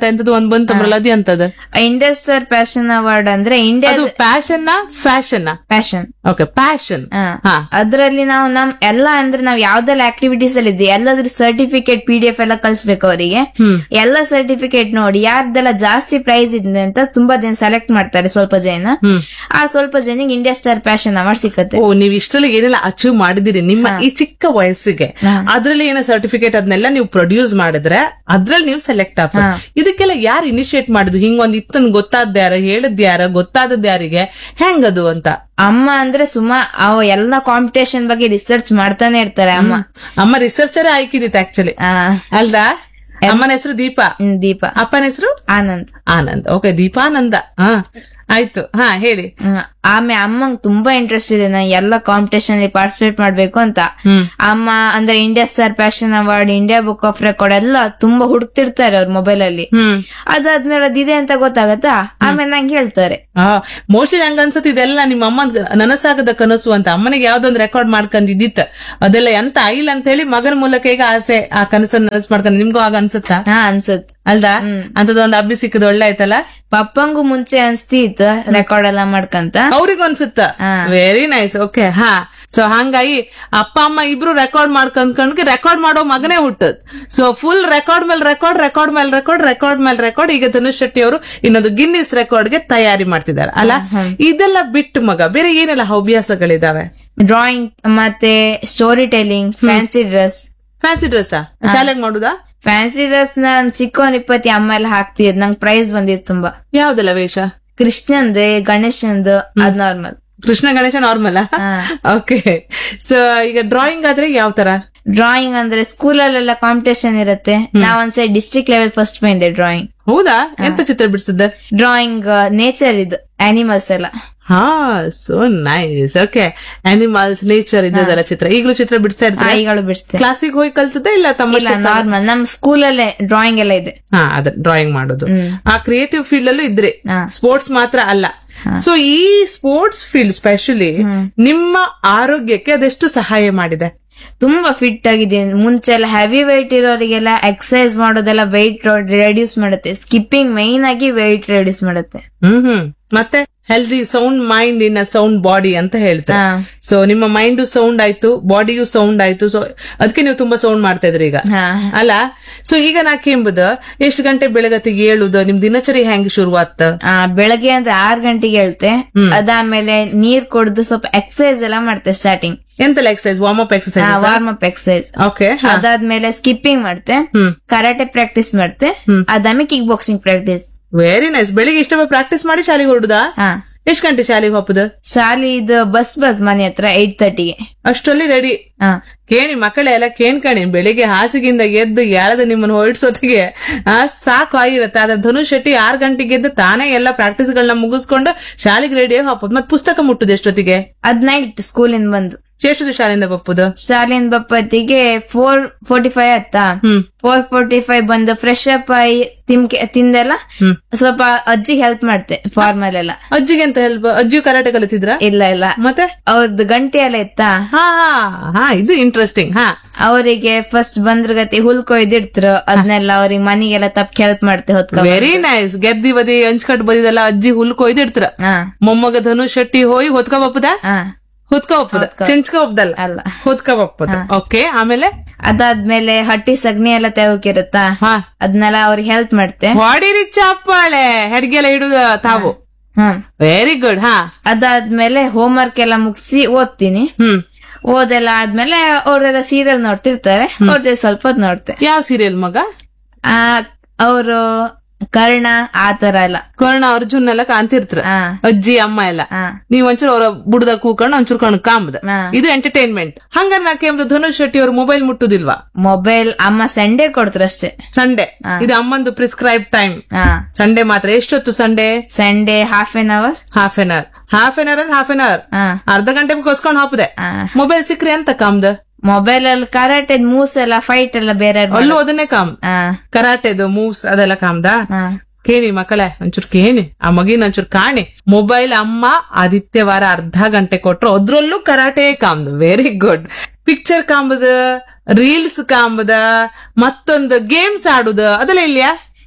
ಅಂತ ಎಂತದ್ದು ಒಂದ್ ಬಂತಂಬ್ರಲ್ಲ ಅದು ಎಂತದ ಇಂಡಸ್ಟರ್ ಪ್ಯಾಷನ್ ಅವಾರ್ಡ್ ಅಂದ್ರೆ ಇಂಡಿಯಾ ಅದು passion fashion passion okay passion ಹಾ ಅದ್ರಲ್ಲಿ ನಾವು ನಮ್ ಎಲ್ಲ ಅಂದ್ರೆ ನಾವ್ ಯಾವ್ದೆಲ್ಲ ಆಕ್ಟಿವಿಟೀಸ್ ಅಲ್ಲಿ ಇದ್ವಿ ಎಲ್ಲದ್ರ ಸರ್ಟಿಫಿಕೇಟ್ ಪಿ ಡಿ ಎಫ್ ಎಲ್ಲ ಕಳ್ಸ್ಬೇಕು ಅವರಿಗೆ ಎಲ್ಲ ಸರ್ಟಿಫಿಕೇಟ್ ನೋಡಿ ಯಾರ್ದೆಲ್ಲ ಜಾಸ್ತಿ ಪ್ರೈಸ್ ಇದೆ ಅಂತ ತುಂಬಾ ಜನ ಸೆಲೆಕ್ಟ್ ಮಾಡ್ತಾರೆ ಸ್ವಲ್ಪ ಜನ ಆ ಸ್ವಲ್ಪ ಜನಕ್ಕೆ ಇಂಡಿಯಾ ಸ್ಟಾರ್ ಪ್ಯಾಷನ್ ಅವಾರ್ಡ್ ಸಿಕ್ಕತ್ತೆ ಓ ನೀವ್ ಇಷ್ಟರಲ್ಲಿ ಏನೆಲ್ಲ ಅಚೀವ್ ಮಾಡಿದಿರಿ ನಿಮ್ಮ ಈ ಚಿಕ್ಕ ವಯಸ್ಸಿಗೆ ಅದ್ರಲ್ಲಿ ಏನೋ ಸರ್ಟಿಫಿಕೇಟ್ ಅದನ್ನೆಲ್ಲ ನೀವು ಪ್ರೊಡ್ಯೂಸ್ ಮಾಡಿದ್ರೆ ಅದ್ರಲ್ಲಿ ನೀವು ಸೆಲೆಕ್ಟ್ ಆಗ್ತದೆ ಇದಕ್ಕೆಲ್ಲ ಯಾರು ಇನಿಶಿಯೇಟ್ ಮಾಡುದು ಹಿಂಗೊಂದ್ ಇತ್ತನ್ ಗೊತ್ತಾದ ಯಾರ ಹೇಳಿದ್ ಯಾರ ಗೊತ್ತಾದದ್ ಯಾರಿಗೆ ಹೆಂಗದು ಅಂತ ಅಮ್ಮ ಅಂದ್ರೆ ಸುಮಾ ಅವ ಎಲ್ಲ ಕಾಂಪಿಟೇಷನ್ ಬಗ್ಗೆ ರಿಸರ್ಚ್ ಮಾಡ್ತಾನೆ ಇರ್ತಾರೆ ಅಮ್ಮ ಅಮ್ಮ ರಿಸರ್ಚರೇ ಆಯ್ಕಿದಿತ್ತು ಆಕ್ಚುಲಿ ಆ, ಅಲ್ದಾ ಅಮ್ಮನ ಹೆಸರು ದೀಪಾ ಹ್ಮ್, ದೀಪ ಅಪ್ಪನ ಹೆಸರು ಆನಂದ್ ಆನಂದ್ ಓಕೆ ದೀಪಾನಂದ ಹಾ ಆಯ್ತು ಹಾ ಹೇಳಿ ಹ್ಮ್. ಆಮೇಲೆ ಅಮ್ಮಂಗ್ ತುಂಬಾ ಇಂಟ್ರೆಸ್ಟ್ ಇದೆ ನಾ ಎಲ್ಲ ಕಾಂಪಿಟೇಷನ್ ಅಲ್ಲಿ ಪಾರ್ಟಿಸಿಪೇಟ್ ಮಾಡ್ಬೇಕು ಅಂತ ಅಮ್ಮ ಅಂದ್ರೆ India star passion award India book of record ಎಲ್ಲ ತುಂಬಾ ಹುಡುಕ್ತಿರ್ತಾರೆ ಅವ್ರ ಮೊಬೈಲ್ ಅಲ್ಲಿ ಹ್ಮ್ ಅದಾದ್ಮೇಲೆ ಅದಿದೆ ಅಂತ ಗೊತ್ತಾಗತ್ತಾ ಆಮೇಲೆ ನಂಗೆ ಹೇಳ್ತಾರೆ ಮೋಸ್ಟ್ಲಿ ನಂಗೆ ಅನ್ಸತ್ ಇದೆಲ್ಲ ನಿಮ್ಮ ಅಮ್ಮ ನನಸಾಗದ ಕನಸು ಅಂತ ಅಮ್ಮನಿಗೆ ಯಾವ್ದೊಂದು ರೆಕಾರ್ಡ್ ಮಾಡ್ಕೊಂಡಿದ್ದಿತ್ತ ಅದೆಲ್ಲ ಎಂತ ಆಯಿಲ್ ಅಂತ ಹೇಳಿ ಮಗನ ಮೂಲಕ ಈಗ ಆಸೆ ಆ ಕನಸನ್ನ ನನಸು ಮಾಡ್ಕೊಂಡು ನಿಮ್ಗೂ ಆಗ ಅನ್ಸುತ್ತಾ ಹಾ ಅನ್ಸತ್ ಅಲ್ದಾ ಅಂತದೊಂದು ಹಬ್ಬಿ ಸಿಕ್ಕದ ಒಳ್ಳೆ ಆಯ್ತಲ್ಲ ಪಪ್ಪಂಗೂ ಮುಂಚೆ ಅನ್ಸ್ತಿತ್ತು ರೆಕಾರ್ಡ್ ಎಲ್ಲ ಮಾಡ್ಕಂತ ಅವ್ರಿಗೂ ಅನ್ಸುತ್ತ ವೆರಿ ನೈಸ್ ಓಕೆ ಹಾ ಸೊ ಹಂಗಾಗಿ ಅಪ್ಪ ಅಮ್ಮ ಇಬ್ರು ರೆಕಾರ್ಡ್ ಮಾಡ್ಕೊಂಡ್ಕೊಂಡ್ಗೆ ರೆಕಾರ್ಡ್ ಮಾಡೋ ಮಗನೇ ಹುಟ್ಟದ್ ಸೊ ಫುಲ್ ರೆಕಾರ್ಡ್ ಮೇಲೆ ರೆಕಾರ್ಡ್ ರೆಕಾರ್ಡ್ ಮೇಲೆ ರೆಕಾರ್ಡ್ ರೆಕಾರ್ಡ್ ಮೇಲೆ ರೆಕಾರ್ಡ್ ಈಗ ಧನುಷ್ ಶೆಟ್ಟಿ ಅವರು ಇನ್ನೊಂದು ಗಿನ್ನಿಸ್ ರೆಕಾರ್ಡ್ ಗೆ ತಯಾರಿ ಮಾಡ್ತಿದ್ದಾರೆ ಅಲ್ಲ ಇದೆಲ್ಲ ಬಿಟ್ಟು ಮಗ ಬೇರೆ ಏನೆಲ್ಲ ಹವ್ಯಾಸಗಳಿದಾವೆ ಡ್ರಾಯಿಂಗ್ ಮತ್ತೆ story telling fancy dress fancy dress ಶಾಲೆಗೆ ಮಾಡುದಾ ಫ್ಯಾನ್ಸಿ ಡ್ರೆಸ್ ನಾನ್ ಚಿಕ್ಕವನ್ ಇಪ್ಪತ್ತಿ ಅಮ್ಮ ಎಲ್ಲ ಹಾಕ್ತಿದ್ ನಂಗೆ ಪ್ರೈಸ್ ಬಂದಿತ್ತು ತುಂಬಾ ಯಾವ್ದೆಲ್ಲ ವೇಷ ಕೃಷ್ಣಂದು ಗಣೇಶಂದು ಅದ್ normal Krishna Ganesha normal okay so ಈಗ ಡ್ರಾಯಿಂಗ್ ಆದ್ರೆ ಯಾವ ತರ ಡ್ರಾಯಿಂಗ್ ಅಂದ್ರೆ ಸ್ಕೂಲಲ್ಲೆಲ್ಲ ಕಾಂಪಿಟೇಷನ್ ಇರುತ್ತೆ ನಾವ್ ಒಂದ್ಸರಿ ಡಿಸ್ಟ್ರಿಕ್ಟ್ ಲೆವೆಲ್ ಫಸ್ಟ್ ಬಂದೆ ಡ್ರಾಯಿಂಗ್ ಹೌದಾ ಎಂತ ಚಿತ್ರ ಬಿಡಿಸಿದ್ದೆ ಡ್ರಾಯಿಂಗ್ ನೇಚರ್ ಇದು ಅನಿಮಲ್ಸ್ ಎಲ್ಲ ಹಾ so nice okay animals nature ಇದ್ದದಲ್ಲ ಚಿತ್ರ ಈಗಲೂ ಚಿತ್ರ ಬಿಡಿಸ್ತಾ ಇರ್ತಾರೆ ಆಯಿಗಳು ಬಿಡಿಸ್ತೇನೆ ಕ್ಲಾಸಿಗೆ ಹೋಗಿ ಕಲ್ತದ ಇಲ್ಲ ತಮ್ಮ ಇಲ್ಲ ನಾರ್ಮಲ್ ನಮ್ ಸ್ಕೂಲಲ್ಲೇ ಡ್ರಾಯಿಂಗ್ ಎಲ್ಲ ಇದೆ ಹಾ ಅದ ಡ್ರಾಯಿಂಗ್ ಮಾಡೋದು ಆ ಕ್ರಿಯೇಟಿವ್ ಫೀಲ್ಡ್ ಅಲ್ಲೂ ಇದ್ರೆ ಹಾ. ಸ್ಪೋರ್ಟ್ಸ್ ಮಾತ್ರ ಅಲ್ಲ ಸೊ ಈ ಸ್ಪೋರ್ಟ್ಸ್ ಫೀಲ್ಡ್ ಸ್ಪೆಷಲಿ ನಿಮ್ಮ ಆರೋಗ್ಯಕ್ಕೆ ಅದೆಷ್ಟು ಸಹಾಯ ಮಾಡಿದೆ ತುಂಬಾ ಫಿಟ್ ಆಗಿದ್ದೀನಿ ಮುಂಚೆ ಎಲ್ಲ ಹೆವಿ ವೆಯ್ಟ್ ಇರೋರಿಗೆಲ್ಲ ಎಕ್ಸರ್ಸೈಸ್ ಮಾಡೋದೆಲ್ಲ ವೆಯ್ಟ್ ರೆಡ್ಯೂಸ್ ಮಾಡುತ್ತೆ ಸ್ಕಿಪ್ಪಿಂಗ್ ಮೈನ್ ಆಗಿ ವೆಯ್ಟ್ ರೆಡ್ಯೂಸ್ ಮಾಡುತ್ತೆ ಹ್ಮ್ ಹ್ಮ್ ಮತ್ತೆ healthy sound mind in a sound body ಅಂತ ಹೇಳ್ತಾರೆ ಹಾ. ಸೊ ನಿಮ್ಮ ಮೈಂಡ್ ಸೌಂಡ್ ಆಯ್ತು ಬಾಡಿಯು ಸೌಂಡ್ ಆಯ್ತು ಸೊ ಅದಕ್ಕೆ ನೀವು ತುಂಬಾ ಸೌಂಡ್ ಮಾಡ್ತಾ ಇದ್ರಿ ಈಗ ಹಾ. ಅಲ್ಲ ಸೊ ಈಗ ನಾ ಕೆಂಬುದ ಎಷ್ಟು ಗಂಟೆ ಬೆಳಗತ್ತಿಗೆ ಏಳುದ ನಿಮ್ ದಿನಚರಿ ಹೆಂಗ್ ಶುರುವಾತ ಆ ಬೆಳಗ್ಗೆ ಅಂದ್ರೆ ಆರ್ ಗಂಟೆಗೆ ಹೇಳ್ತೆ ಅದಾದ್ಮೇಲೆ ನೀರ್ ಕುಡ್ದು ಸ್ವಲ್ಪ ಎಕ್ಸರ್ಸೈಸ್ ಎಲ್ಲ ಮಾಡ್ತೆ ಸ್ಟಾರ್ಟಿಂಗ್ ಎಂತೆಲ್ಲ exercise warm up exercise warm up exercise okay ಅದಾದ್ಮೇಲೆ ಸ್ಕಿಪ್ಪಿಂಗ್ ಮಾಡ್ತೆ ಹ್ಮ್. ಕರಾಟೆ ಪ್ರಾಕ್ಟೀಸ್ ಮಾಡ್ತೆ ಅದಾದ್ಮೇಲೆ kick boxing practice very nice ಬೆಳಿಗ್ಗೆ ಇಷ್ಟ ಪ್ರಾಕ್ಟೀಸ್ ಮಾಡಿ ಶಾಲೆಗೆ ಹೊರಡುದಾ ಹಾ ಎಷ್ಟ್ ಗಂಟೆ ಶಾಲೆಗೆ ಹೋಗುದ ಶಾಲಿ ಇದು ಬಸ್ ಬಸ್ ಮನೆ ಹತ್ರ ಏಟ್ ತರ್ಟಿಗೆ ಅಷ್ಟರಲ್ಲಿ ರೆಡಿ ಹಾ ಕೇಳಿ ಮಕ್ಕಳೆಲ್ಲ ಎಲ್ಲ ಕೇಳ್ಕಣಿ ಬೆಳಿಗ್ಗೆ ಹಾಸಿಗಿಂದ ಎದ್ದು ಎಳದ ನಿಮ್ಮನ್ನ ಹೊರಡ್ಸೋತಿಗೆ ಆ ಸಾಕು ಆಗಿರತ್ತೆ ಆದ್ರೆ ಧನುಷ್ ಶೆಟ್ಟಿ ಆರ್ ಗಂಟೆಗೆ ಎದ್ದು ತಾನೇ ಎಲ್ಲ ಪ್ರಾಕ್ಟೀಸ್ ಗಳನ್ನ ಮುಗಿಸ್ಕೊಂಡು ಶಾಲೆಗೆ ರೆಡಿ ಹೋಗ್ಬೋದು ಮತ್ ಪುಸ್ತಕ ಮುಟ್ಟುದು ಎಷ್ಟೊತ್ತಿಗೆ ಅದ್ ನೈಟ್ ಸ್ಕೂಲಿಂದ ಬಂದು ಎಷ್ಟೊತ್ತು ಶಾಲೆಯಿಂದ ಬಪ್ಪುದು ಶಾಲೆಯಿಂದ ಬಪ್ಪತ್ತಿಗೆ ಫೋರ್ ಫೋರ್ಟಿ ಫೈವ್ ಆಯ್ತಾ ಹ್ಮ್. ಫೋರ್ ಫೋರ್ಟಿ ಫೈವ್ ಬಂದು ಫ್ರೆಶ್ ಅಪ್ ಆಗಿ ತಿಮ್ಕೆ ತಿಂದೆಲ್ಲ ಸ್ವಲ್ಪ ಅಜ್ಜಿಗೆ ಹೆಲ್ಪ್ ಮಾಡ್ತೆ ಫಾರ್ಮಲ್ ಎಲ್ಲ ಅಜ್ಜಿಗೆ ಅಂತ ಹೆಲ್ಪ್ ಅಜ್ಜಿ ಕರಾಟೆ ಕಲಿತಿದ್ರ ಇಲ್ಲ ಇಲ್ಲ ಮತ್ತೆ ಅವ್ರದ್ದು ಗಂಟೆ ಎಲ್ಲ ಇತ್ತಾ ಹಾ ಹಾ ಹಾ ಇದು ಇಂಟ್ರೆಸ್ಟಿಂಗ್ ಹಾ ಅವರಿಗೆ ಫಸ್ಟ್ ಬಂದ್ರ ಗತಿ ಹುಲ್ ಕೊಯ್ದಿಡ್ತ್ರು ಅದನ್ನೆಲ್ಲ ಅವ್ರಿಗೆ ಮನಿಗೆಲ್ಲ ತಪ್ಪ ಹೆಲ್ಪ್ ಮಾಡ್ತೆ ಹೊತ್ಕ ವೆರಿ ನೈಸ್ ಗೆದ್ದಿ ಬದಿ ಅಂಚ್ಕಟ್ ಬದಿದೆಲ್ಲ ಅಜ್ಜಿ ಹುಲ್ ಕೊಯ್ದಿಡ್ತಾರ ಹಾ ಮೊಮ್ಮಗ ಧನುಷ್ ಶೆಟ್ಟಿ ಹೋಗಿ ಹೊತ್ಕ ಬಪ್ಪದ ಹಾ ಹೊತ್ಕ ಬಪ್ಪದ ಚೆಂಚ್ಕ ಒಪ್ಪದಲ್ಲ ಅಲ್ಲ ಹೊತ್ಕ ಬಪ್ಪದ ಓಕೆ ಆಮೇಲೆ ಅದಾದ್ಮೇಲೆ ಹಟ್ಟಿ ಸಗಣಿ ಎಲ್ಲ ತೆವಕಿರುತ್ತಾ ಹಾ ಅದನ್ನೆಲ್ಲ ಅವ್ರಿಗೆ ಹೆಲ್ಪ್ ಮಾಡ್ತೆ ಹೊಡಿರಿ ಚಪ್ಪಾಳೆ ಹೆಡ್ಗೆಲ್ಲ ಹಿಡುದ ತಾವು ಹ್ಮ್ ವೆರಿ ಗುಡ್ ಹಾ ಅದಾದ್ಮೇಲೆ ಹೋಮ್ ವರ್ಕ್ ಎಲ್ಲ ಮುಗಿಸಿ ಓದ್ತೀನಿ ಹ್ಮ್ ಓದೆಲ್ಲ ಆದ್ಮೇಲೆ ಅವ್ರೆಲ್ಲ ಸೀರಿಯಲ್ ನೋಡ್ತಿರ್ತಾರೆ ಅವ್ರ ಜೊತೆ ಸ್ವಲ್ಪ ಹೊತ್ತು ನೋಡ್ತೆ ಯಾವ ಸೀರಿಯಲ್ ಮಗ ಆ ಅವರು ಕರ್ಣ ಆ ತರ ಎಲ್ಲ ಕರ್ಣ ಅರ್ಜುನ್ ಎಲ್ಲ ಕಾಂತಿರ್ತ್ರ ಹಾ ಅಜ್ಜಿ ಅಮ್ಮ ಎಲ್ಲ ಹಾ ನೀವ್ ಒಂಚೂರು ಅವರ ಬುಡದಾಗ ಕೂಕೊಂಡು ಒಂಚೂರು ಕಣ್ ಕಾಂಬದ ಹಾ. ಇದು ಎಂಟರ್ಟೈನ್ಮೆಂಟ್ ಹಂಗಾರ ನಾ ಕೇಮ್ದು ಧನುಷ್ ಶೆಟ್ಟಿ ಅವ್ರ ಮೊಬೈಲ್ ಮುಟ್ಟುದಿಲ್ವಾ ಮೊಬೈಲ್ ಅಮ್ಮ ಸಂಡೇ ಕೊಡ್ತಾರೆ ಅಷ್ಟೇ ಸಂಡೇ ಇದು ಅಮ್ಮಂದು ಪ್ರಿಸ್ಕ್ರೈಬ್ ಟೈಮ್ ಹಾ ಸಂಡೇ ಮಾತ್ರ ಎಷ್ಟೊತ್ತು Sunday Sunday half an hour half an hour half an hour ಅಂದ್ರೆ ಹಾಫ್ ಎನ್ ಅವರ್ ಹಾ ಅರ್ಧ ಗಂಟೆ ಕೊಸ್ಕೊಂಡ್ ಹಾಪದೆ ಹಾ. ಮೊಬೈಲ್ ಸಿಕ್ರಿ ಅಂತ ಕಾಮ್ದ ಮೊಬೈಲ್ ಅಲ್ಲಿ ಕರಾಟೆ ಮೂಸ್ ಎಲ್ಲ ಫೈಟ್ ಎಲ್ಲ ಬೇರೆ ಅಲ್ಲೂ ಅದನ್ನೇ ಕಾಮ್ ಹಾ ಕರಾಟೆದು ಮೂವ್ಸ್ ಅದೆಲ್ಲ ಕಾಮ್ದ ಹಾ ಕೇಳಿ ಮಕ್ಕಳೇ ಒಂಚೂರು ಕೇಳಿ ಆ ಮಗಿನ ಒಂಚೂರು ಕಾಣಿ ಮೊಬೈಲ್ ಅಮ್ಮ ಆದಿತ್ಯವಾರ ಅರ್ಧ ಗಂಟೆ ಕೊಟ್ರು ಅದ್ರಲ್ಲೂ ಕರಾಟೆ ಕಾಮ್ದು ವೆರಿ ಗುಡ್ ಪಿಕ್ಚರ್ ಕಾಂಬದ ರೀಲ್ಸ್ ಕಾಂಬದ ಮತ್ತೊಂದು ಗೇಮ್ಸ್ ಆಡುದ ಅದೆಲ್ಲ ಇಲ್ಯಾ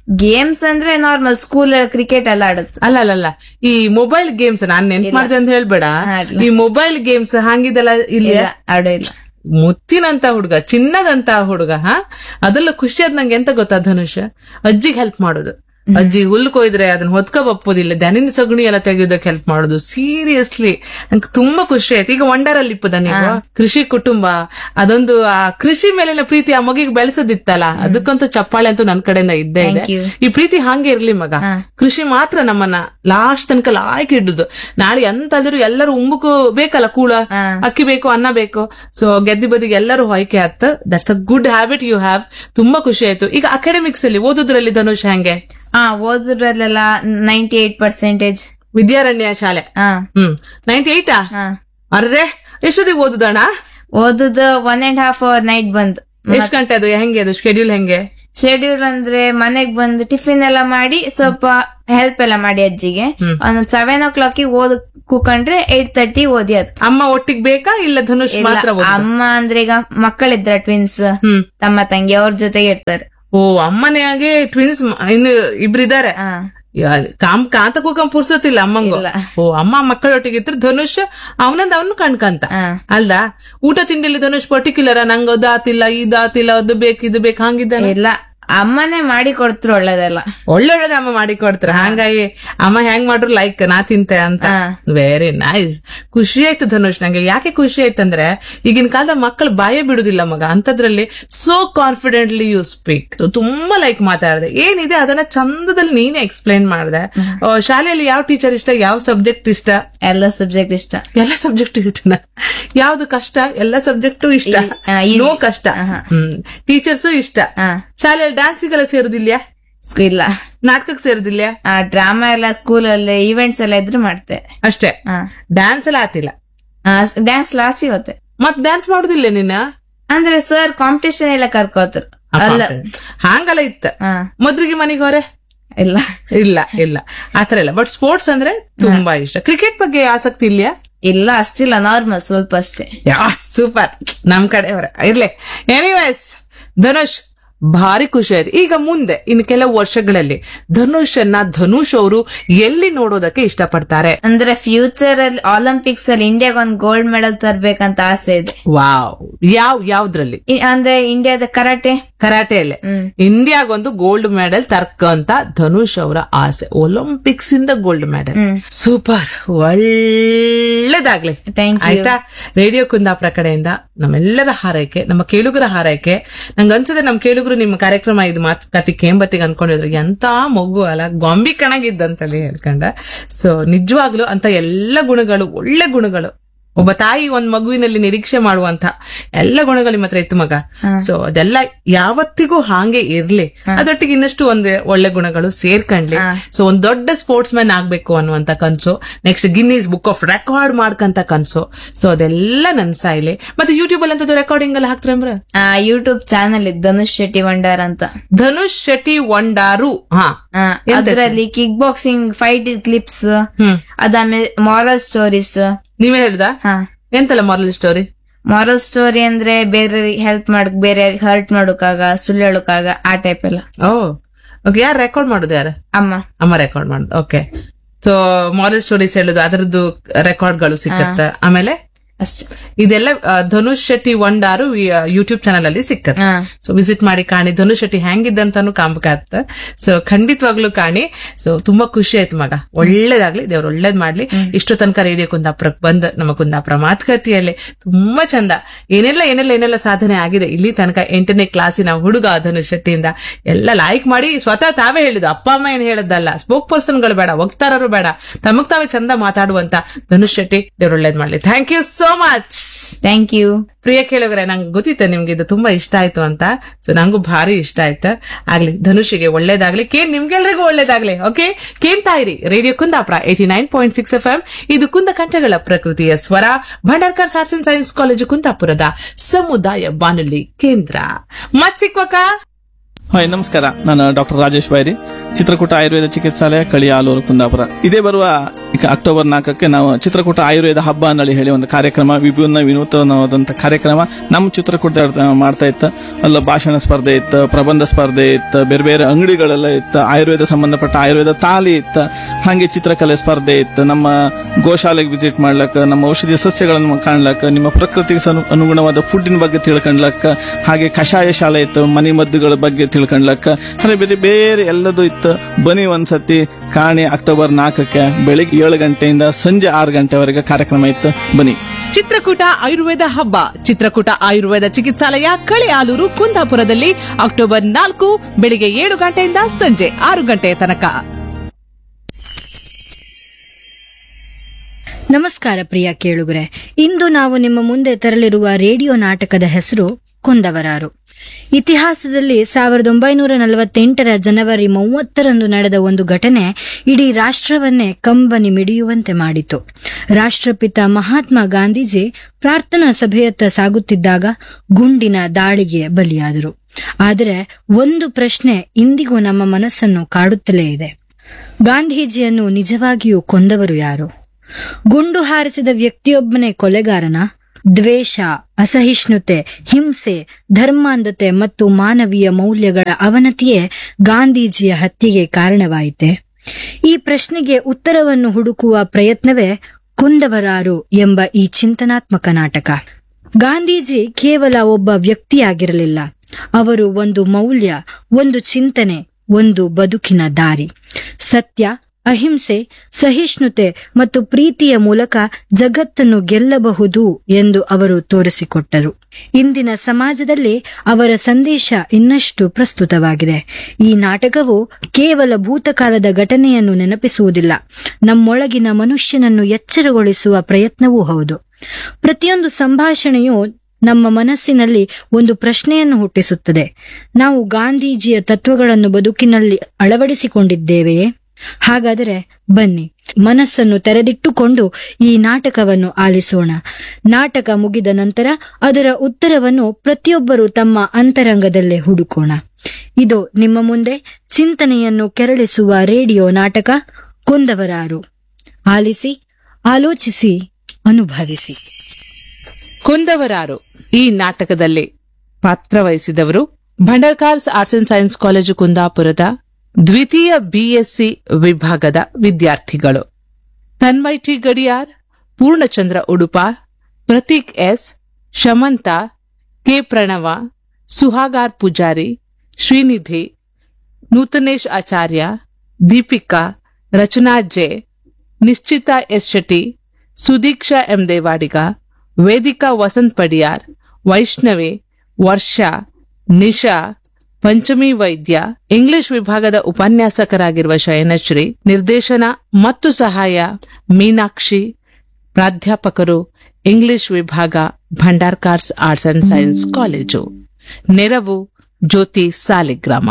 ಗೇಮ್ಸ್ ಅಂದ್ರೆ ನಾರ್ಮಲ್ ಸ್ಕೂಲ್ ಕ್ರಿಕೆಟ್ ಎಲ್ಲ ಆಡುತ್ತೆ ಅಲ್ಲ ಅಲ್ಲ ಅಲ್ಲ ಈ ಮೊಬೈಲ್ ಗೇಮ್ಸ್ ನಾನ್ ನೆನ್ಪ್ ಮಾಡ್ದೆ ಅಂತ ಹೇಳ್ಬೇಡ ಆಗ್ಲಿ. ಈ ಮೊಬೈಲ್ ಗೇಮ್ಸ್ ಹಂಗಿದೆಲ್ಲ ಇಲ್ಲಿ ಇಲ್ಲ ಆಡೋ ಇಲ್ಲ ಮುತ್ತಿನಂತ ಹುಡುಗ ಚಿನ್ನದಂತ ಹುಡುಗ ಹಾ ಅದೆಲ್ಲ ಖುಷಿ ಆದ್ ನಂಗೆ ಎಂತ ಗೊತ್ತಾ ಧನುಷ್ ಅಜ್ಜಿಗೆ ಹೆಲ್ಪ್ ಮಾಡೋದು ಅಜ್ಜಿ ಹುಲ್ಲು ಕೊಯ್ದ್ರೆ ಅದನ್ನ ಹೊತ್ಕೊ ಬಪ್ಪೋದಿಲ್ಲ ದನಿನ ಸಗಣಿ ಎಲ್ಲ ತೆಗೆಯೋದಕ್ಕೆ ಹೆಲ್ಪ್ ಮಾಡೋದು ಸೀರಿಯಸ್ಲಿ ನಂಗೆ ತುಂಬಾ ಖುಷಿ ಆಯ್ತು ಈಗ ವಂಡರಲ್ಲಿ ಇಪ್ಪದ ನೀವು ಕೃಷಿ ಕುಟುಂಬ ಅದೊಂದು ಆ ಕೃಷಿ ಮೇಲಿನ ಪ್ರೀತಿ ಆ ಮಗಿಗೆ ಬೆಳೆಸೋದಿತ್ತಲ್ಲ ಅದಕ್ಕಂತೂ ಚಪ್ಪಾಳೆ ಅಂತೂ ನನ್ ಕಡೆಯಿಂದ ಇದ್ದೇ ಇದೆ Thank you. ಈ ಪ್ರೀತಿ ಹಾಗೆ ಇರ್ಲಿ ಮಗ ಕೃಷಿ ಮಾತ್ರ ನಮ್ಮನ್ನ ಲಾಸ್ಟ್ ತನಕ ಲಾಯ್ಕ್ ಹಿಡ್ದು ನಾಳೆ ಎಂತಾದ್ರೂ ಎಲ್ಲರೂ ಉಂಬಕು ಬೇಕಲ್ಲ ಕೂಳ ಅಕ್ಕಿ ಬೇಕು ಅನ್ನ ಬೇಕು ಸೊ ಗೆದ್ದಿ ಬದಿಗೆ ಎಲ್ಲರೂ ಹೊಯ್ಕೆ ಆತ್ that's a good habit you have ತುಂಬಾ ಖುಷಿ ಆಯ್ತು ಈಗ ಅಕಾಡೆಮಿಕ್ಸ್ ಅಲ್ಲಿ ಓದೋದ್ರಲ್ಲಿ ಧನುಷ್ ಹೆಂಗೆ ಹಾ ಓದಿದ್ರಲ್ಲೆಲ್ಲ ನೈಂಟಿ ಏಟ್ ಪರ್ಸೆಂಟೇಜ್ ವಿದ್ಯಾರಣ್ಯ ಶಾಲೆ ಹಾ ಹ್ಮ್ ನೈಂಟಿ ಏಟಾ ಹಾ ಅರ್ರೆ ಎಷ್ಟೊತ್ತಿಗೆ ಓದುದಣ್ಣ ಓದುದು one and half hour night ಬಂದು ಎಷ್ಟ್ ಗಂಟೆ ಅದು ಹೆಂಗೆ ಅದು ಶೆಡ್ಯೂಲ್ ಹೆಂಗೆ ಶೆಡ್ಯೂಲ್ ಅಂದ್ರೆ ಮನೆಗ್ ಬಂದು ಟಿಫಿನ್ ಎಲ್ಲ ಮಾಡಿ ಸ್ವಲ್ಪ ಹೆಲ್ಪ್ ಎಲ್ಲ ಮಾಡಿ ಅಜ್ಜಿಗೆ ಒಂದೊಂದ್ ಸೆವೆನ್ ಓ ಕ್ಲಾಕ್ ಓದ್ ಕೂಕೊಂಡ್ರೆ ಏಟ್ ತರ್ಟಿ ಓದಿ ಹತ್ತು ಅಮ್ಮ ಒಟ್ಟಿಗೆ ಬೇಕಾ ಇಲ್ಲ ಧನುಷ್ ಇಲ್ಲ, ಮಾತ್ರ ಓದುದಾ? ಅಮ್ಮ ಅಂದ್ರೆ ಈಗ ಮಕ್ಕಳಿದ್ರ ಟ್ವಿನ್ಸ್ ಹ್ಮ್ ತಮ್ಮ ತಂಗಿ ಅವ್ರ ಜೊತೆಗೆ ಇರ್ತಾರೆ ಓ ಅಮ್ಮನೆಯಾಗೆ ಟ್ವಿನ್ಸ್ ಇನ್ನು ಇಬ್ರಿದ್ದಾರೆ ಹಾ ಯಾ- ಕಾಮ್ ಕಾಂತ ಕೂಕಂ ಪುರ್ಸೋತಿಲ್ಲ ಅಮ್ಮಂಗು ಇಲ್ಲ. ಓ ಅಮ್ಮ ಮಕ್ಕಳೊಟ್ಟಿಗೆ ಇರ್ತಾರೆ ಧನುಷ್ ಅವನಂದ ಅವನು ಕಣ್ಕಂತ ಹಾ. ಅಲ್ದಾ ಊಟ ತಿಂಡಿಲಿ ಧನುಷ್ ಪರ್ಟಿಕ್ಯುಲರ್ ನಂಗೆ ಅದಾತಿಲ್ಲ ಇದಾತಿಲ್ಲ ಅದು ಬೇಕು ಇದು ಬೇಕು ಹಂಗಿದ್ದಾನೆ ಇಲ್ಲ ಅಮ್ಮನೇ ಮಾಡಿ ಕೊಡ್ತ್ರು ಒಳ್ಳೇದೆಲ್ಲ ಒಳ್ಳೊಳ್ಳೆದ ಅಮ್ಮ ಮಾಡಿ ಕೊಡ್ತಾರ ಹಂಗಾಗಿ ಅಮ್ಮ ಹೆಂಗ್ ಮಾಡ್ರು ಲೈಕ್ ನಾ ತಿಂತೆ ಅಂತ ಹಾ. ವೆರಿ ನೈಸ್ ಖುಷಿ ಆಯ್ತು ಧನುಷ್ ನಂಗೆ ಯಾಕೆ ಖುಷಿ ಆಯ್ತಂದ್ರೆ ಈಗಿನ ಕಾಲದ ಮಕ್ಕಳು ಬಾಯೇ ಬಿಡುದಿಲ್ಲ ಮಗ ಅಂತದ್ರಲ್ಲಿ ಸೋ ಕಾನ್ಫಿಡೆಂಟ್ಲಿ ಯು ಸ್ಪೀಕ್ ತುಂಬಾ ಲೈಕ್ ಮಾತಾಡಿದೆ ಏನಿದೆ ಅದನ್ನ ಚಂದದಲ್ಲಿ ನೀನೇ ಎಕ್ಸ್ಪ್ಲೈನ್ ಮಾಡಿದೆ ಶಾಲೆಯಲ್ಲಿ ಯಾವ ಟೀಚರ್ ಇಷ್ಟ ಯಾವ ಸಬ್ಜೆಕ್ಟ್ ಇಷ್ಟ ಎಲ್ಲ ಸಬ್ಜೆಕ್ಟ್ ಇಷ್ಟ ಎಲ್ಲ ಸಬ್ಜೆಕ್ಟ್ ಇಷ್ಟನ ಯಾವ್ದು ಕಷ್ಟ ಎಲ್ಲ ಸಬ್ಜೆಕ್ಟು ಇಷ್ಟ ಆ, easy. ನೋ ಕಷ್ಟ ಹ್ಮ್ ಟೀಚರ್ಸು ಇಷ್ಟ ಹಾ ಶಾಲೆಯಲ್ಲಿ ಡ್ಯಾನ್ಸಿಗೆಲ್ಲ ಸೇರುದಿಲ್ಲ ಸ್ಕೂ- ಇಲ್ಲ ನಾಟಕಕ್ಕೆ ಸೇರುದಿಲ್ಲ ಆ ಡ್ರಾಮಾ ಎಲ್ಲ ಸ್ಕೂಲಲ್ಲಿ ಈವೆಂಟ್ಸ್ ಎಲ್ಲ ಇದ್ರೆ ಮಾಡ್ತೆ ಅಷ್ಟೇ ಹಾ ಡ್ಯಾನ್ಸ್ ಎಲ್ಲ ಆತಿಲ್ಲ ಡ್ಯಾನ್ಸ್ ಲಾಸ್ಟ್ ಇವತ್ತೆ ಮತ್ ಡ್ಯಾನ್ಸ್ ಮಾಡುದಿಲ್ಲ ನಿನ್ನ ಅಂದ್ರೆ ಸರ್ ಕಾಂಪಿಟೇಷನ್ ಎಲ್ಲ ಕರ್ಕೋತರು ಅಲ್ಲ ಹಾಂಗಲ್ಲ ಇತ್ತ ಹಾ ಮೊದ್ಲಿಗೆ ಮನೆಗೆ ಹೊರೆ ಇಲ್ಲ ಇಲ್ಲ ಇಲ್ಲ ಆತರ ಇಲ್ಲ ಬಟ್ ಸ್ಪೋರ್ಟ್ಸ್ ಅಂದ್ರೆ ತುಂಬಾ ಇಷ್ಟ ಕ್ರಿಕೆಟ್ ಬಗ್ಗೆ ಆಸಕ್ತಿ ಇಲ್ಯಾ ಇಲ್ಲ ಅಷ್ಟಿಲ್ಲ ನಾರ್ಮಲ್ ಸ್ವಲ್ಪ ಅಷ್ಟೇ ಯಾ ಸೂಪರ್ ನಮ್ ಕಡೆಯವರ ಇರ್ಲಿ ಎನಿವೇಸ್ ಧನುಷ್ ಭಾರಿ ಖುಷಿ ಆಯ್ತು ಈಗ ಮುಂದೆ ಇನ್ನು ಕೆಲವು ವರ್ಷಗಳಲ್ಲಿ ಧನುಷ್ ಅನ್ನ ಧನುಷ್ ಅವರು ಎಲ್ಲಿ ನೋಡೋದಕ್ಕೆ ಇಷ್ಟಪಡ್ತಾರೆ ಅಂದ್ರೆ ಫ್ಯೂಚರ್ ಅಲ್ಲಿ ಒಲಿಂಪಿಕ್ಸ್ ಅಲ್ಲಿ ಇಂಡಿಯಾಗ ಒಂದ್ ಗೋಲ್ಡ್ ಮೆಡಲ್ ತರ್ಬೇಕಂತ ಆಸೆ ಇದೆ ವಾವ್ ಯಾವ ಯಾವ್ದ್ರಲ್ಲಿ ಇ- ಅಂದ್ರೆ ಇಂಡಿಯಾದ ಕರಾಟೆ ಕರಾಟೆಯಲ್ಲೇ ಹ್ಮ್. ಇಂಡಿಯಾಗೊಂದು ಗೋಲ್ಡ್ ಮೆಡಲ್ ತರ್ಕಂತ ಧನುಷ್ ಅವರ ಆಸೆ ಒಲಿಂಪಿಕ್ಸ್ ಇಂದ ಗೋಲ್ಡ್ ಮೆಡಲ್ ಹ್ಮ್. ಸೂಪರ್ ಒಳ್ಳೇದಾಗ್ಲಿ Thank you. ಆಯ್ತಾ ರೇಡಿಯೋ ಕುಂದಾಪುರ ಕಡೆಯಿಂದ ನಮ್ಮೆಲ್ಲರ ಹಾರೈಕೆ ನಮ್ಮ ಕೇಳುಗರ ಹಾರೈಕೆ ನಂಗೆ ಅನ್ಸುತ್ತೆ ನಮ್ ಕೇಳುಗರು ನಿಮ್ಮ ಕಾರ್ಯಕ್ರಮ ಇದು ಮಾತ್ ಕತಿ ಕೇಂಬತ್ತಿಗೆ ಅನ್ಕೊಂಡಿದ್ರು ಎಂತ ಮಗು ಅಲ್ಲ ಗೊಂಬಿ ಕಣಗಿದ್ದಂತೇಳಿ ಹೇಳ್ಕೊಂಡ ಸೊ ನಿಜವಾಗ್ಲು ಅಂತ ಎಲ್ಲ ಗುಣಗಳು ಒಳ್ಳೆ ಗುಣಗಳು ಒಬ್ಬ ತಾಯಿ ಒಂದ್ ಮಗುವಿನಲ್ಲಿ ನಿರೀಕ್ಷೆ ಮಾಡುವಂತ ಎಲ್ಲ ಗುಣಗಳು ನಿಮ್ಮ ಹತ್ರ ಇತ್ತು ಮಗ ಸೊ ಅದೆಲ್ಲ ಯಾವತ್ತಿಗೂ ಹಾಗೆ ಇರ್ಲಿ ಅದೊಟ್ಟಿಗೆ ಇನ್ನಷ್ಟು ಒಂದ್ ಒಳ್ಳೆ ಗುಣಗಳು ಸೇರ್ಕೊಂಡ್ಲಿ ಸೊ ಒಂದ್ ದೊಡ್ಡ ಸ್ಪೋರ್ಟ್ಸ್ ಮ್ಯಾನ್ ಆಗ್ಬೇಕು ಅನ್ನುವಂತ ಕನ್ಸು next Guinness book of record ಮಾಡ್ಕಂತ ಕನ್ಸು ಸೊ ಅದೆಲ್ಲ ನನ್ಸಾಯ್ಲಿ ಮತ್ತೆ ಯೂಟ್ಯೂಬ್ ಅಲ್ಲಿ ಅಂತದ್ದು ರೆಕಾರ್ಡಿಂಗ್ ಎಲ್ಲ ಹಾಕ್ತಾರ ಆ ಯೂಟ್ಯೂಬ್ ಚಾನಲ್ ಇತ್ತು ಧನುಷ್ ಶೆಟ್ಟಿ ವಂಡಾರ್ ಅಂತ ಧನುಷ್ ಶೆಟ್ಟಿ ವಂಡಾರು ಹಾ ಆ, ಎಂತ ಅದ್ರಲ್ಲಿ ಕಿಕ್ ಬಾಕ್ಸಿಂಗ್ ಫೈಟ್ ಕ್ಲಿಪ್ಸ್ ಹ್ಮ್ ಅದಾದ್ಮೇಲೆ ಮಾರಲ್ ಸ್ಟೋರೀಸ್ ನೀವೇ ಹೇಳ್ದ ಹಾ ಎಂತಲ್ಲ ಮಾರಲ್ ಸ್ಟೋರಿ ಮಾರಲ್ ಸ್ಟೋರಿ ಅಂದ್ರೆ ಬೇರೆ ಹೆಲ್ಪ್ ಮಾಡಕ್ ಬೇರೆ ಹರ್ಟ್ ಮಾಡೋಕಾಗ ಸುಳ್ಳು ಹೇಳೋಕಾಗ ಆ ಟೈಪ್ ಎಲ್ಲ ಓ ಓಕೆ ಯಾರು ರೆಕಾರ್ಡ್ ಮಾಡುದು ಯಾರು ಅಮ್ಮ ಅಮ್ಮ ರೆಕಾರ್ಡ್ ಮಾಡುದು ಓಕೆ ಸೊ ಮಾರಲ್ ಸ್ಟೋರೀಸ್ ಹೇಳುದು ಅದರದ್ದು ರೆಕಾರ್ಡ್ಗಳು ಸಿಕ್ಕತ್ತ ಆಮೇಲೆ ಅಷ್ಟೇ ಇದೆಲ್ಲ ಆ, ಧನುಷ್ ಶೆಟ್ಟಿ ಒಂಡಾರು ಯೂಟ್ಯೂಬ್ ಚಾನಲ್ ಅಲ್ಲಿ ಸಿಕ್ಕತ್ತೆ ಹಾ ಸೊ ವಿಸಿಟ್ ಮಾಡಿ ಕಾಣಿ ಧನುಷ್ ಶೆಟ್ಟಿ ಹೆಂಗಿದ್ದಂತಾನು ಕಾಂಬಕಾತ್ತ ಸೊ ಖಂಡಿತವಾಗ್ಲೂ ಕಾಣಿ ಸೊ ತುಂಬಾ ಖುಷಿ ಆಯ್ತು ಮಗ ಒಳ್ಳೇದಾಗ್ಲಿ ದೇವ್ರು ಒಳ್ಳೇದ್ ಮಾಡ್ಲಿ ಇಷ್ಟು ತನಕ ರೇಡಿಯೋ ಕುಂದಾಪುರಕ್ಕೆ ಬಂದ್ ನಮ್ಮ ಕುಂದಾಪುರ ಮಾತುಕತೆಯಲ್ಲಿ ತುಂಬಾ ಚಂದ ಏನೆಲ್ಲ ಏನೆಲ್ಲ ಏನೆಲ್ಲ ಸಾಧನೆ ಆಗಿದೆ ಇಲ್ಲಿ ತನಕ ಎಂಟನೇ ಕ್ಲಾಸಿನ ಹುಡುಗ ಧನುಷ್ ಶೆಟ್ಟಿಯಿಂದ ಎಲ್ಲ ಲೈಕ್ ಮಾಡಿ ಸ್ವತಃ ತಾವೇ ಹೇಳಿದ್ದು ಅಪ್ಪ ಅಮ್ಮ ಏನ್ ಹೇಳದ್ದಲ್ಲ ಸ್ಪೋಕ್ ಪರ್ಸನ್ಗಳು ಬೇಡ ವಕ್ತಾರರು ಬೇಡ ತಮಗ್ ತಾವೇ ಚಂದ ಮಾತಾಡುವಂತ ಧನುಷ್ ಶೆಟ್ಟಿ ದೇವ್ರು ಒಳ್ಳೇದ್ ಮಾಡ್ಲಿ thank you so much thank you Priya ಕೇಳಿದ್ರೆ ನಂಗೆ ಗೊತ್ತಿತ್ತು ನಿಮ್ಗೆ ಇದು ತುಂಬಾ ಇಷ್ಟ ಆಯ್ತು ಅಂತ ಸೊ ನಂಗೂ ಭಾರಿ ಇಷ್ಟ ಆಯ್ತು ಆಗ್ಲಿ ಧನುಷಿಗೆ ಒಳ್ಳೇದಾಗ್ಲಿ ಕೇನ್ ನಿಮ್ಗೆಲ್ರಿಗೂ ಒಳ್ಳೇದಾಗ್ಲಿ ಓಕೆ ಕೇಳ್ತಾ ಇರಿ radio Kundapura eighty nine point six F M ಇದು ಕುಂದ ಕಂಠಗಳ ಪ್ರಕೃತಿಯ ಸ್ವರ Bhandarkar arts and science college ಕುಂದಾಪುರದ ಸಮುದಾಯ ಬಾನುಲಿ ಕೇಂದ್ರ ಮತ್ ಸಿಕ್ವಕ ಹಾಯ್ ನಮಸ್ಕಾರ ನಾನು ಡಾಕ್ಟರ್ ರಾಜೇಶ್ ಬೈರಿ ಚಿತ್ರಕೂಟ ಆಯುರ್ವೇದ ಚಿಕಿತ್ಸಾಲಯ ಕಳಿಯಾಲೂರು ಕುಂದಾಪುರ ಇದೇ ಬರುವ ಈಗ ಅಕ್ಟೋಬರ್ ನಾಲ್ಕಕ್ಕೆ ನಾವು ಚಿತ್ರಕೂಟ ಆಯುರ್ವೇದ ಹಬ್ಬ ಅನ್ನಳಿ ಹೇಳಿ ಒಂದು ಕಾರ್ಯಕ್ರಮ ವಿಭಿನ್ನ ವಿನೂತನವಾದಂಥ ಕಾರ್ಯಕ್ರಮ ನಮ್ಮ ಚಿತ್ರಕೂಟ ಮಾಡ್ತಾ ಇತ್ತು ಅಲ್ಲ ಭಾಷಣ ಸ್ಪರ್ಧೆ ಇತ್ತು ಪ್ರಬಂಧ ಸ್ಪರ್ಧೆ ಇತ್ತು ಬೇರೆ ಬೇರೆ ಅಂಗಡಿಗಳೆಲ್ಲ ಇತ್ತು ಆಯುರ್ವೇದ ಸಂಬಂಧಪಟ್ಟ ಆಯುರ್ವೇದ ತಾಲಿ ಇತ್ತು ಹಾಗೆ ಚಿತ್ರಕಲೆ ಸ್ಪರ್ಧೆ ಇತ್ತು ನಮ್ಮ ಗೋಶಾಲೆಗೆ ವಿಸಿಟ್ ಮಾಡ್ಲಕ್ಕ ನಮ್ಮ ಔಷಧಿ ಸಸ್ಯಗಳನ್ನು ಕಾಣ್ಲಕ್ಕ ನಿಮ್ಮ ಪ್ರಕೃತಿಗೆ ಸನು- ಅನುಗುಣವಾದ ಫುಡ್ಡಿನ ಬಗ್ಗೆ ತಿಳ್ಕೊಂಡ್ಲಕ್ಕ ಹಾಗೆ ಕಷಾಯ ಶಾಲೆ ಇತ್ತು ಮನೆ ಮದ್ದುಗಳ ಬಗ್ಗೆ ತಿಳ್ಕೊಂಡ್ಲಕ್ಕ ಹಾಗೆ ಬೇರೆ ಬೇರೆ ಎಲ್ಲದೂ ಇತ್ತು ಬನ್ನಿ ಒಂದ್ಸತಿ ಕಾಣಿ ಅಕ್ಟೋಬರ್ ನಾಲ್ಕಕ್ಕೆ ಬೆಳಿಗ್ಗೆ ಏಳು ಗಂಟೆಯಿಂದ ಸಂಜೆ ಆರು ಗಂಟೆವರೆಗೆ ಕಾರ್ಯಕ್ರಮ ಇತ್ತು ಬನ್ನಿ ಚಿತ್ರಕೂಟ ಆಯುರ್ವೇದ ಹಬ್ಬ ಚಿತ್ರಕೂಟ ಆಯುರ್ವೇದ ಚಿಕಿತ್ಸಾಲಯ ಕಳೆ ಆಲೂರು ಕುಂದಾಪುರದಲ್ಲಿ ಅಕ್ಟೋಬರ್ ನಾಲ್ಕು ಬೆಳಿಗ್ಗೆ ಏಳು ಗಂಟೆಯಿಂದ ಸಂಜೆ ಆರು ಗಂಟೆಯ ತನಕ ನಮಸ್ಕಾರ ಪ್ರಿಯ ಕೇಳುಗರೆ ಇಂದು ನಾವು ನಿಮ್ಮ ಮುಂದೆ ತರಲಿರುವ ರೇಡಿಯೋ ನಾಟಕದ ಹೆಸರು ಕೊಂದವರಾರು ಇತಿಹಾಸದಲ್ಲಿ ಸಾವಿರದ ಒಂಬೈನೂರ ನಲವತ್ತೆಂಟರ ಜನವರಿ ಮೂವತ್ತರಂದು ನಡೆದ ಒಂದು ಘಟನೆ ಇಡೀ ರಾಷ್ಟ್ರವನ್ನೇ ಕಂಬನಿ ಮಿಡಿಯುವಂತೆ ಮಾಡಿತು ರಾಷ್ಟ್ರಪಿತ ಮಹಾತ್ಮ ಗಾಂಧೀಜಿ ಪ್ರಾರ್ಥನಾ ಸಭೆಯತ್ತ ಸಾಗುತ್ತಿದ್ದಾಗ ಗುಂಡಿನ ದಾಳಿಗೆ ಬಲಿಯಾದರು ಆದರೆ ಒಂದು ಪ್ರಶ್ನೆ ಇಂದಿಗೂ ನಮ್ಮ ಮನಸ್ಸನ್ನು ಕಾಡುತ್ತಲೇ ಇದೆ ಗಾಂಧೀಜಿಯನ್ನು ನಿಜವಾಗಿಯೂ ಕೊಂದವರು ಯಾರು ಗುಂಡು ಹಾರಿಸಿದ ವ್ಯಕ್ತಿಯೊಬ್ಬನೇ ಕೊಲೆಗಾರನ ದ್ವೇಷ ಅಸಹಿಷ್ಣುತೆ ಹಿಂಸೆ ಧರ್ಮಾಂಧತೆ ಮತ್ತು ಮಾನವೀಯ ಮೌಲ್ಯಗಳ ಅವನತಿಯೇ ಗಾಂಧೀಜಿಯ ಹತ್ಯೆಗೆ ಕಾರಣವಾಯಿತೆ ಈ ಪ್ರಶ್ನೆಗೆ ಉತ್ತರವನ್ನು ಹುಡುಕುವ ಪ್ರಯತ್ನವೇ ಕೊಂದವರಾರು ಎಂಬ ಈ ಚಿಂತನಾತ್ಮಕ ನಾಟಕ ಗಾಂಧೀಜಿ ಕೇವಲ ಒಬ್ಬ ವ್ಯಕ್ತಿಯಾಗಿರಲಿಲ್ಲ ಅವರು ಒಂದು ಮೌಲ್ಯ ಒಂದು ಚಿಂತನೆ ಒಂದು ಬದುಕಿನ ದಾರಿ ಸತ್ಯ ಅಹಿಂಸೆ ಸಹಿಷ್ಣುತೆ ಮತ್ತು ಪ್ರೀತಿಯ ಮೂಲಕ ಜಗತ್ತನ್ನು ಗೆಲ್ಲಬಹುದು ಎಂದು ಅವರು ತೋರಿಸಿಕೊಟ್ಟರು ಇಂದಿನ ಸಮಾಜದಲ್ಲಿ ಅವರ ಸಂದೇಶ ಇನ್ನಷ್ಟು ಪ್ರಸ್ತುತವಾಗಿದೆ ಈ ನಾಟಕವು ಕೇವಲ ಭೂತಕಾಲದ ಘಟನೆಯನ್ನು ನೆನಪಿಸುವುದಿಲ್ಲ ನಮ್ಮೊಳಗಿನ ಮನುಷ್ಯನನ್ನು ಎಚ್ಚರಗೊಳಿಸುವ ಪ್ರಯತ್ನವೂ ಹೌದು ಪ್ರತಿಯೊಂದು ಸಂಭಾಷಣೆಯು ನಮ್ಮ ಮನಸ್ಸಿನಲ್ಲಿ ಒಂದು ಪ್ರಶ್ನೆಯನ್ನು ಹುಟ್ಟಿಸುತ್ತದೆ ನಾವು ಗಾಂಧೀಜಿಯ ತತ್ವಗಳನ್ನು ಬದುಕಿನಲ್ಲಿ ಅಳವಡಿಸಿಕೊಂಡಿದ್ದೇವೆಯೇ ಹಾಗಾದರೆ ಬನ್ನಿ ಮನಸ್ಸನ್ನು ತೆರೆದಿಟ್ಟುಕೊಂಡು ಈ ನಾಟಕವನ್ನು ಆಲಿಸೋಣ ನಾಟಕ ಮುಗಿದ ನಂತರ ಅದರ ಉತ್ತರವನ್ನು ಪ್ರತಿಯೊಬ್ಬರು ತಮ್ಮ ಅಂತರಂಗದಲ್ಲೇ ಹುಡುಕೋಣ ಇದು ನಿಮ್ಮ ಮುಂದೆ ಚಿಂತನೆಯನ್ನು ಕೆರಳಿಸುವ ರೇಡಿಯೋ ನಾಟಕ ಕೊಂದವರಾರು ಆಲಿಸಿ ಆಲೋಚಿಸಿ ಅನುಭವಿಸಿ ಕೊಂದವರಾರು ಈ ನಾಟಕದಲ್ಲಿ ಪಾತ್ರವಹಿಸಿದವರು Bhandarkars arts and science college ಕುಂದಾಪುರದ ದ್ವಿತೀಯ ಬಿಎಸ್ಸಿ ವಿಭಾಗದ ವಿದ್ಯಾರ್ಥಿಗಳು Tanmay T Gadiyar Poornachandra Udupa Prateek S Shamanth K Pranava Suhagar Poojary Srinidhi Nootanesh Acharya Deepika Rachana J Nishchitha S Shetty Sudeeksha M Devadiga Vedika Vasanth Padiyar Vaishnavi Varsha Nisha Panchami Vaidya English ವಿಭಾಗದ ಉಪನ್ಯಾಸಕರಾಗಿರುವ ಶಯನಶ್ರೀ ನಿರ್ದೇಶನ ಮತ್ತು ಸಹಾಯ ಮೀನಾಕ್ಷಿ ಪ್ರಾಧ್ಯಾಪಕರು ಇಂಗ್ಲಿಷ್ ವಿಭಾಗ Bhandarkars arts and science college ನೆರವು ಜ್ಯೋತಿ ಸಾಲಿಗ್ರಾಮ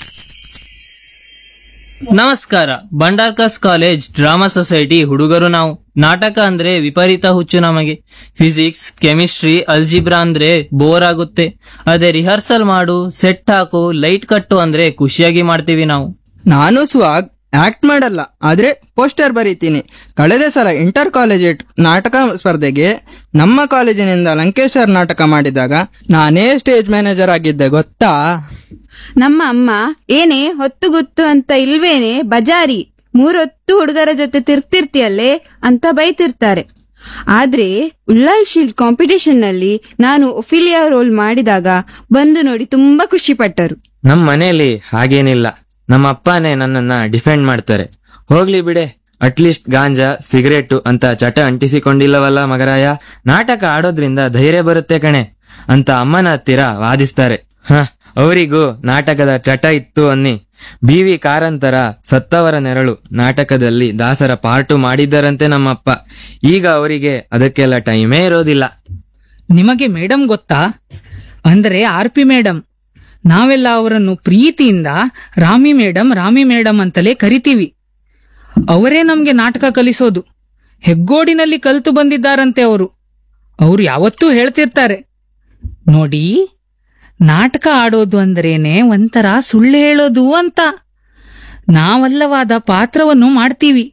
ನಮಸ್ಕಾರ ಬಂಡಾರ್ಕಸ್ ಕಾಲೇಜ್ ಡ್ರಾಮಾ ಸೊಸೈಟಿ ಹುಡುಗರು ನಾವು ನಾಟಕ ಅಂದ್ರೆ ವಿಪರೀತ ಹುಚ್ಚು ನಮಗೆ ಫಿಸಿಕ್ಸ್ ಕೆಮಿಸ್ಟ್ರಿ ಅಲ್ಜಿಬ್ರಾ ಅಂದ್ರೆ ಬೋರ್ ಆಗುತ್ತೆ ಅದೇ ರಿಹರ್ಸಲ್ ಮಾಡು ಸೆಟ್ ಹಾಕು ಲೈಟ್ ಕಟ್ಟು ಅಂದ್ರೆ ಖುಷಿಯಾಗಿ ಮಾಡ್ತೀವಿ ನಾವು ನಾನು ಸ್ವಾಗ್ ಆಕ್ಟ್ ಮಾಡಲ್ಲ ಆದ್ರೆ ಪೋಸ್ಟರ್ ಬರೀತೀನಿ ಕಳೆದ ಸಲ ಇಂಟರ್ ಕಾಲೇಜ್ ನಾಟಕ ಸ್ಪರ್ಧೆಗೆ ನಮ್ಮ ಕಾಲೇಜಿನಿಂದ ಲಂಕೇಶ್ವರ್ ನಾಟಕ ಮಾಡಿದಾಗ ನಾನೇ ಸ್ಟೇಜ್ ಮ್ಯಾನೇಜರ್ ಆಗಿದ್ದೆ ಗೊತ್ತಾ ನಮ್ಮ ಅಮ್ಮ ಏನೇ ಹೊತ್ತು ಗೊತ್ತು ಅಂತ ಇಲ್ವೇನೆ ಬಜಾರಿ ಮೂರೊತ್ತು ಹುಡುಗರ ಜೊತೆ ತಿರ್ತಿರ್ತಿಯಲ್ಲೇ ಅಂತ ಬೈತಿರ್ತಾರೆ ಆದ್ರೆ ಉಲ್ಲಾಲ್ ಶೀಲ್ಡ್ ಕಾಂಪಿಟೇಷನ್ ನಲ್ಲಿ ನಾನು ಒಫಿಲಿಯಾ ರೋಲ್ ಮಾಡಿದಾಗ ಬಂದು ನೋಡಿ ತುಂಬಾ ಖುಷಿ ಪಟ್ಟರು ನಮ್ ಮನೆಯಲ್ಲಿ ಹಾಗೇನಿಲ್ಲ ನಮ್ಮ ಅಪ್ಪನೇ ನನ್ನನ್ನ ಡಿಫೆಂಡ್ ಮಾಡ್ತಾರೆ ಹೋಗ್ಲಿ ಬಿಡೆ ಅಟ್ಲೀಸ್ಟ್ ಗಾಂಜಾ ಸಿಗರೇಟು ಅಂತ ಚಟ ಅಂಟಿಸಿಕೊಂಡಿಲ್ಲವಲ್ಲ ಮಗರಾಯ ನಾಟಕ ಆಡೋದ್ರಿಂದ ಧೈರ್ಯ ಬರುತ್ತೆ ಕಣೆ ಅಂತ ಅಮ್ಮನ ಹತ್ತಿರ ವಾದಿಸ್ತಾರೆ ಹ ಅವರಿಗೂ ನಾಟಕದ ಚಟ ಇತ್ತು ಅನ್ನಿ ಬಿ ವಿ ಕಾರಂತರ ಸತ್ತವರ ನೆರಳು ನಾಟಕದಲ್ಲಿ ದಾಸರ ಪಾರ್ಟು ಮಾಡಿದ್ದರಂತೆ ನಮ್ಮಪ್ಪ ಈಗ ಅವರಿಗೆ ಅದಕ್ಕೆಲ್ಲ ಟೈಮೇ ಇರೋದಿಲ್ಲ ನಿಮಗೆ ಮೇಡಮ್ ಗೊತ್ತಾ ಅಂದ್ರೆ ಆರ್ ಪಿ ಮೇಡಮ್ ನಾವೆಲ್ಲ ಅವರನ್ನು ಪ್ರೀತಿಯಿಂದ ರಾಮಿ ಮೇಡಮ್ ರಾಮಿ ಮೇಡಮ್ ಅಂತಲೇ ಕರಿತೀವಿ ಅವರೇ ನಮ್ಗೆ ನಾಟಕ ಕಲಿಸೋದು ಹೆಗ್ಗೋಡಿನಲ್ಲಿ ಕಲಿತು ಬಂದಿದ್ದಾರಂತೆ ಅವರು ಅವ್ರು ಯಾವತ್ತೂ ಹೇಳ್ತಿರ್ತಾರೆ ನೋಡಿ ನಾಟಕ ಆಡೋದು ಅಂದ್ರೇನೆ ಒಂಥರ ಸುಳ್ಳು ಹೇಳೋದು ಅಂತ ನಾವಲ್ಲವಾದ ಪಾತ್ರವನ್ನು ಮಾಡ್ತೀವಿ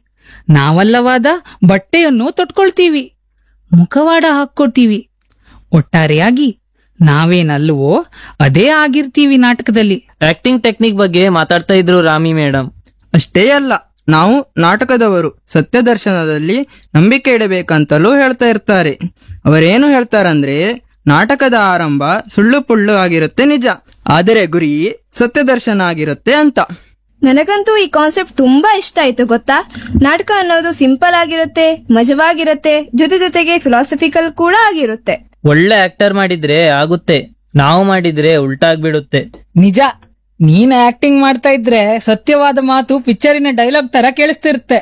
ನಾವಲ್ಲವಾದ ಬಟ್ಟೆಯನ್ನು ತೊಟ್ಕೊಳ್ತೀವಿ ಮುಖವಾಡ ಹಾಕ್ಕೊಳ್ತೀವಿ ಒಟ್ಟಾರೆಯಾಗಿ ನಾವೇನಲ್ವೋ ಅದೇ ಆಗಿರ್ತೀವಿ ನಾಟಕದಲ್ಲಿ ಆಕ್ಟಿಂಗ್ ಟೆಕ್ನಿಕ್ ಬಗ್ಗೆ ಮಾತಾಡ್ತಾ ಇದ್ರು ರಾಮಿ ಮೇಡಮ್ ಅಷ್ಟೇ ಅಲ್ಲ ನಾವು ನಾಟಕದವರು ಸತ್ಯದರ್ಶನದಲ್ಲಿ ನಂಬಿಕೆ ಇಡಬೇಕಂತಲೂ ಹೇಳ್ತಾ ಇರ್ತಾರೆ ಅವರೇನು ಹೇಳ್ತಾರಂದ್ರೆ ನಾಟಕದ ಆರಂಭ ಸುಳ್ಳು ಪುಳ್ಳು ಆಗಿರುತ್ತೆ ನಿಜ ಆದರೆ ಗುರಿ ಸತ್ಯದರ್ಶನ ಆಗಿರುತ್ತೆ ಅಂತ ನನಗಂತೂ ಈ ಕಾನ್ಸೆಪ್ಟ್ ತುಂಬಾ ಇಷ್ಟ ಆಯ್ತು ಗೊತ್ತಾ ನಾಟಕ ಅನ್ನೋದು ಸಿಂಪಲ್ ಆಗಿರುತ್ತೆ ಮಜವಾಗಿರುತ್ತೆ ಜೊತೆ ಜೊತೆಗೆ ಫಿಲಾಸಫಿಕಲ್ ಕೂಡ ಆಗಿರುತ್ತೆ ಒಳ್ಳೆ ಆಕ್ಟರ್ ಮಾಡಿದ್ರೆ ಆಗುತ್ತೆ ನಾವು ಮಾಡಿದ್ರೆ ಉಲ್ಟಾಗ್ಬಿಡುತ್ತೆ ನಿಜ ನೀನ್ ಆಕ್ಟಿಂಗ್ ಮಾಡ್ತಾ ಇದ್ರೆ ಸತ್ಯವಾದ ಮಾತು ಪಿಕ್ಚರಿನ ಡೈಲಾಗ್ ತರ ಕೇಳಿಸ್ತಿರುತ್ತೆ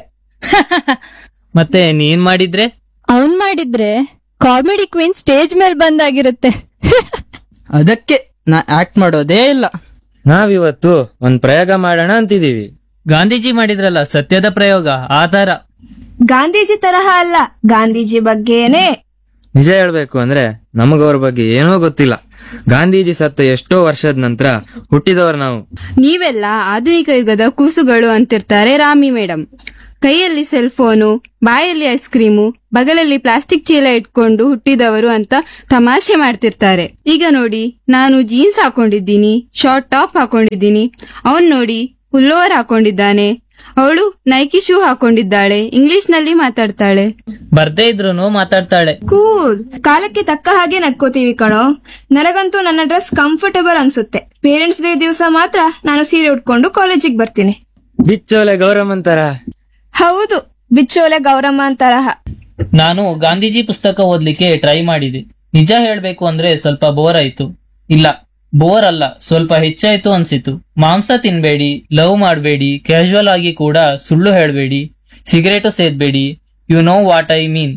ಮತ್ತೆ ನೀನ್ ಮಾಡಿದ್ರೆ ಅವನ್ ಮಾಡಿದ್ರೆ ಕಾಮಿಡಿ ಕ್ವೀನ್ ಸ್ಟೇಜ್ ಮೇಲೆ ಬಂದಾಗಿರುತ್ತೆ ಅದಕ್ಕೆ ನಾ ಆಕ್ಟ್ ಮಾಡೋದೇ ಇಲ್ಲ ನಾವಿವತ್ತು ಒಂದ್ ಪ್ರಯೋಗ ಮಾಡೋಣ ಅಂತಿದೀವಿ ಗಾಂಧೀಜಿ ಮಾಡಿದ್ರಲ್ಲ ಸತ್ಯದ ಪ್ರಯೋಗ ಆ ತರ ಗಾಂಧೀಜಿ ತರಹ ಅಲ್ಲ ಗಾಂಧೀಜಿ ಬಗ್ಗೆನೇ ನಿಜ ಹೇಳ್ಬೇಕು ಅಂದ್ರೆ ನಮಗವ್ರ ಬಗ್ಗೆ ಏನೂ ಗೊತ್ತಿಲ್ಲ ಗಾಂಧೀಜಿ ಸತ್ತ ಎಷ್ಟೋ ವರ್ಷದ ನಂತರ ಹುಟ್ಟಿದವರು ನಾವು ನೀವೆಲ್ಲ ಆಧುನಿಕ ಯುಗದ ಕೂಸುಗಳು ಅಂತಿರ್ತಾರೆ ರಾಮಿ ಮೇಡಮ್ ಕೈಯಲ್ಲಿ ಸೆಲ್ ಫೋನು ಬಾಯಲ್ಲಿ ಐಸ್ ಕ್ರೀಮು ಬಗಲಲ್ಲಿ ಪ್ಲಾಸ್ಟಿಕ್ ಚೀಲ ಇಟ್ಕೊಂಡು ಹುಟ್ಟಿದವರು ಅಂತ ತಮಾಷೆ ಮಾಡ್ತಿರ್ತಾರೆ ಈಗ ನೋಡಿ ನಾನು ಜೀನ್ಸ್ ಹಾಕೊಂಡಿದ್ದೀನಿ ಶಾರ್ಟ್ ಟಾಪ್ ಹಾಕೊಂಡಿದ್ದೀನಿ ಅವನ್ ನೋಡಿ ಪುಲ್ಲೋವರ್ ಹಾಕೊಂಡಿದ್ದಾನೆ ಅವಳು ನೈಕಿ ಶೂ ಹಾಕೊಂಡಿದ್ದಾಳೆ ಇಂಗ್ಲಿಷ್ ನಲ್ಲಿ ಮಾತಾಡ್ತಾಳೆ ಬರ್ದೇ ಇದ್ರೂನು ಮಾತಾಡ್ತಾಳೆ ಕೂಲ್ ಕಾಲಕ್ಕೆ ತಕ್ಕ ಹಾಗೆ ನಡ್ಕೋತೀವಿ ಕಣೋ ನನಗಂತೂ ನನ್ನ ಡ್ರೆಸ್ ಕಂಫರ್ಟಬಲ್ ಅನ್ಸುತ್ತೆ ಪೇರೆಂಟ್ಸ್ ಡೇ ದಿವಸ ಮಾತ್ರ ನಾನು ಸೀರೆ ಉಟ್ಕೊಂಡು ಕಾಲೇಜಿಗೆ ಬರ್ತೀನಿ ಬಿಚ್ಚೋಲೆ ಗೌರಮ್ಮನ್ ತರ ಹೌದು ಬಿಚ್ಚೋಲೆ ಗೌರಮ್ಮ ತರಹ ನಾನು ಗಾಂಧೀಜಿ ಪುಸ್ತಕ ಓದ್ಲಿಕ್ಕೆ ಟ್ರೈ ಮಾಡಿದೆ ನಿಜ ಹೇಳ್ಬೇಕು ಅಂದ್ರೆ ಸ್ವಲ್ಪ ಬೋರ್ ಆಯ್ತು ಇಲ್ಲ ಬೋರ್ ಅಲ್ಲ ಸ್ವಲ್ಪ ಹೆಚ್ಚಾಯ್ತು ಅನ್ಸಿತು ಮಾಂಸ ತಿನ್ಬೇಡಿ ಲವ್ ಮಾಡಬೇಡಿ ಕ್ಯಾಶುವಲ್ ಆಗಿ ಕೂಡ ಸುಳ್ಳು ಹೇಳ್ಬೇಡಿ ಸಿಗರೇಟು ಸೇದ್ಬೇಡಿ you know what I mean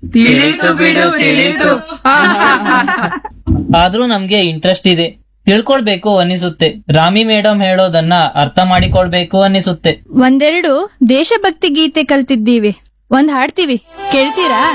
ಆದ್ರೂ ನಮ್ಗೆ ಇಂಟ್ರೆಸ್ಟ್ ಇದೆ ತಿಳ್ಕೊಳ್ಬೇಕು ಅನಿಸುತ್ತೆ ರಾಮಿ ಮೇಡಮ್ ಹೇಳೋದನ್ನ ಅರ್ಥ ಮಾಡಿಕೊಳ್ಬೇಕು ಅನಿಸುತ್ತೆ ಒಂದೆರಡು ದೇಶಭಕ್ತಿ ಗೀತೆ ಕಲ್ತಿದ್ದೀವಿ ಒಂದ್ ಹಾಡ್ತೀವಿ ಕೇಳ್ತೀರಾ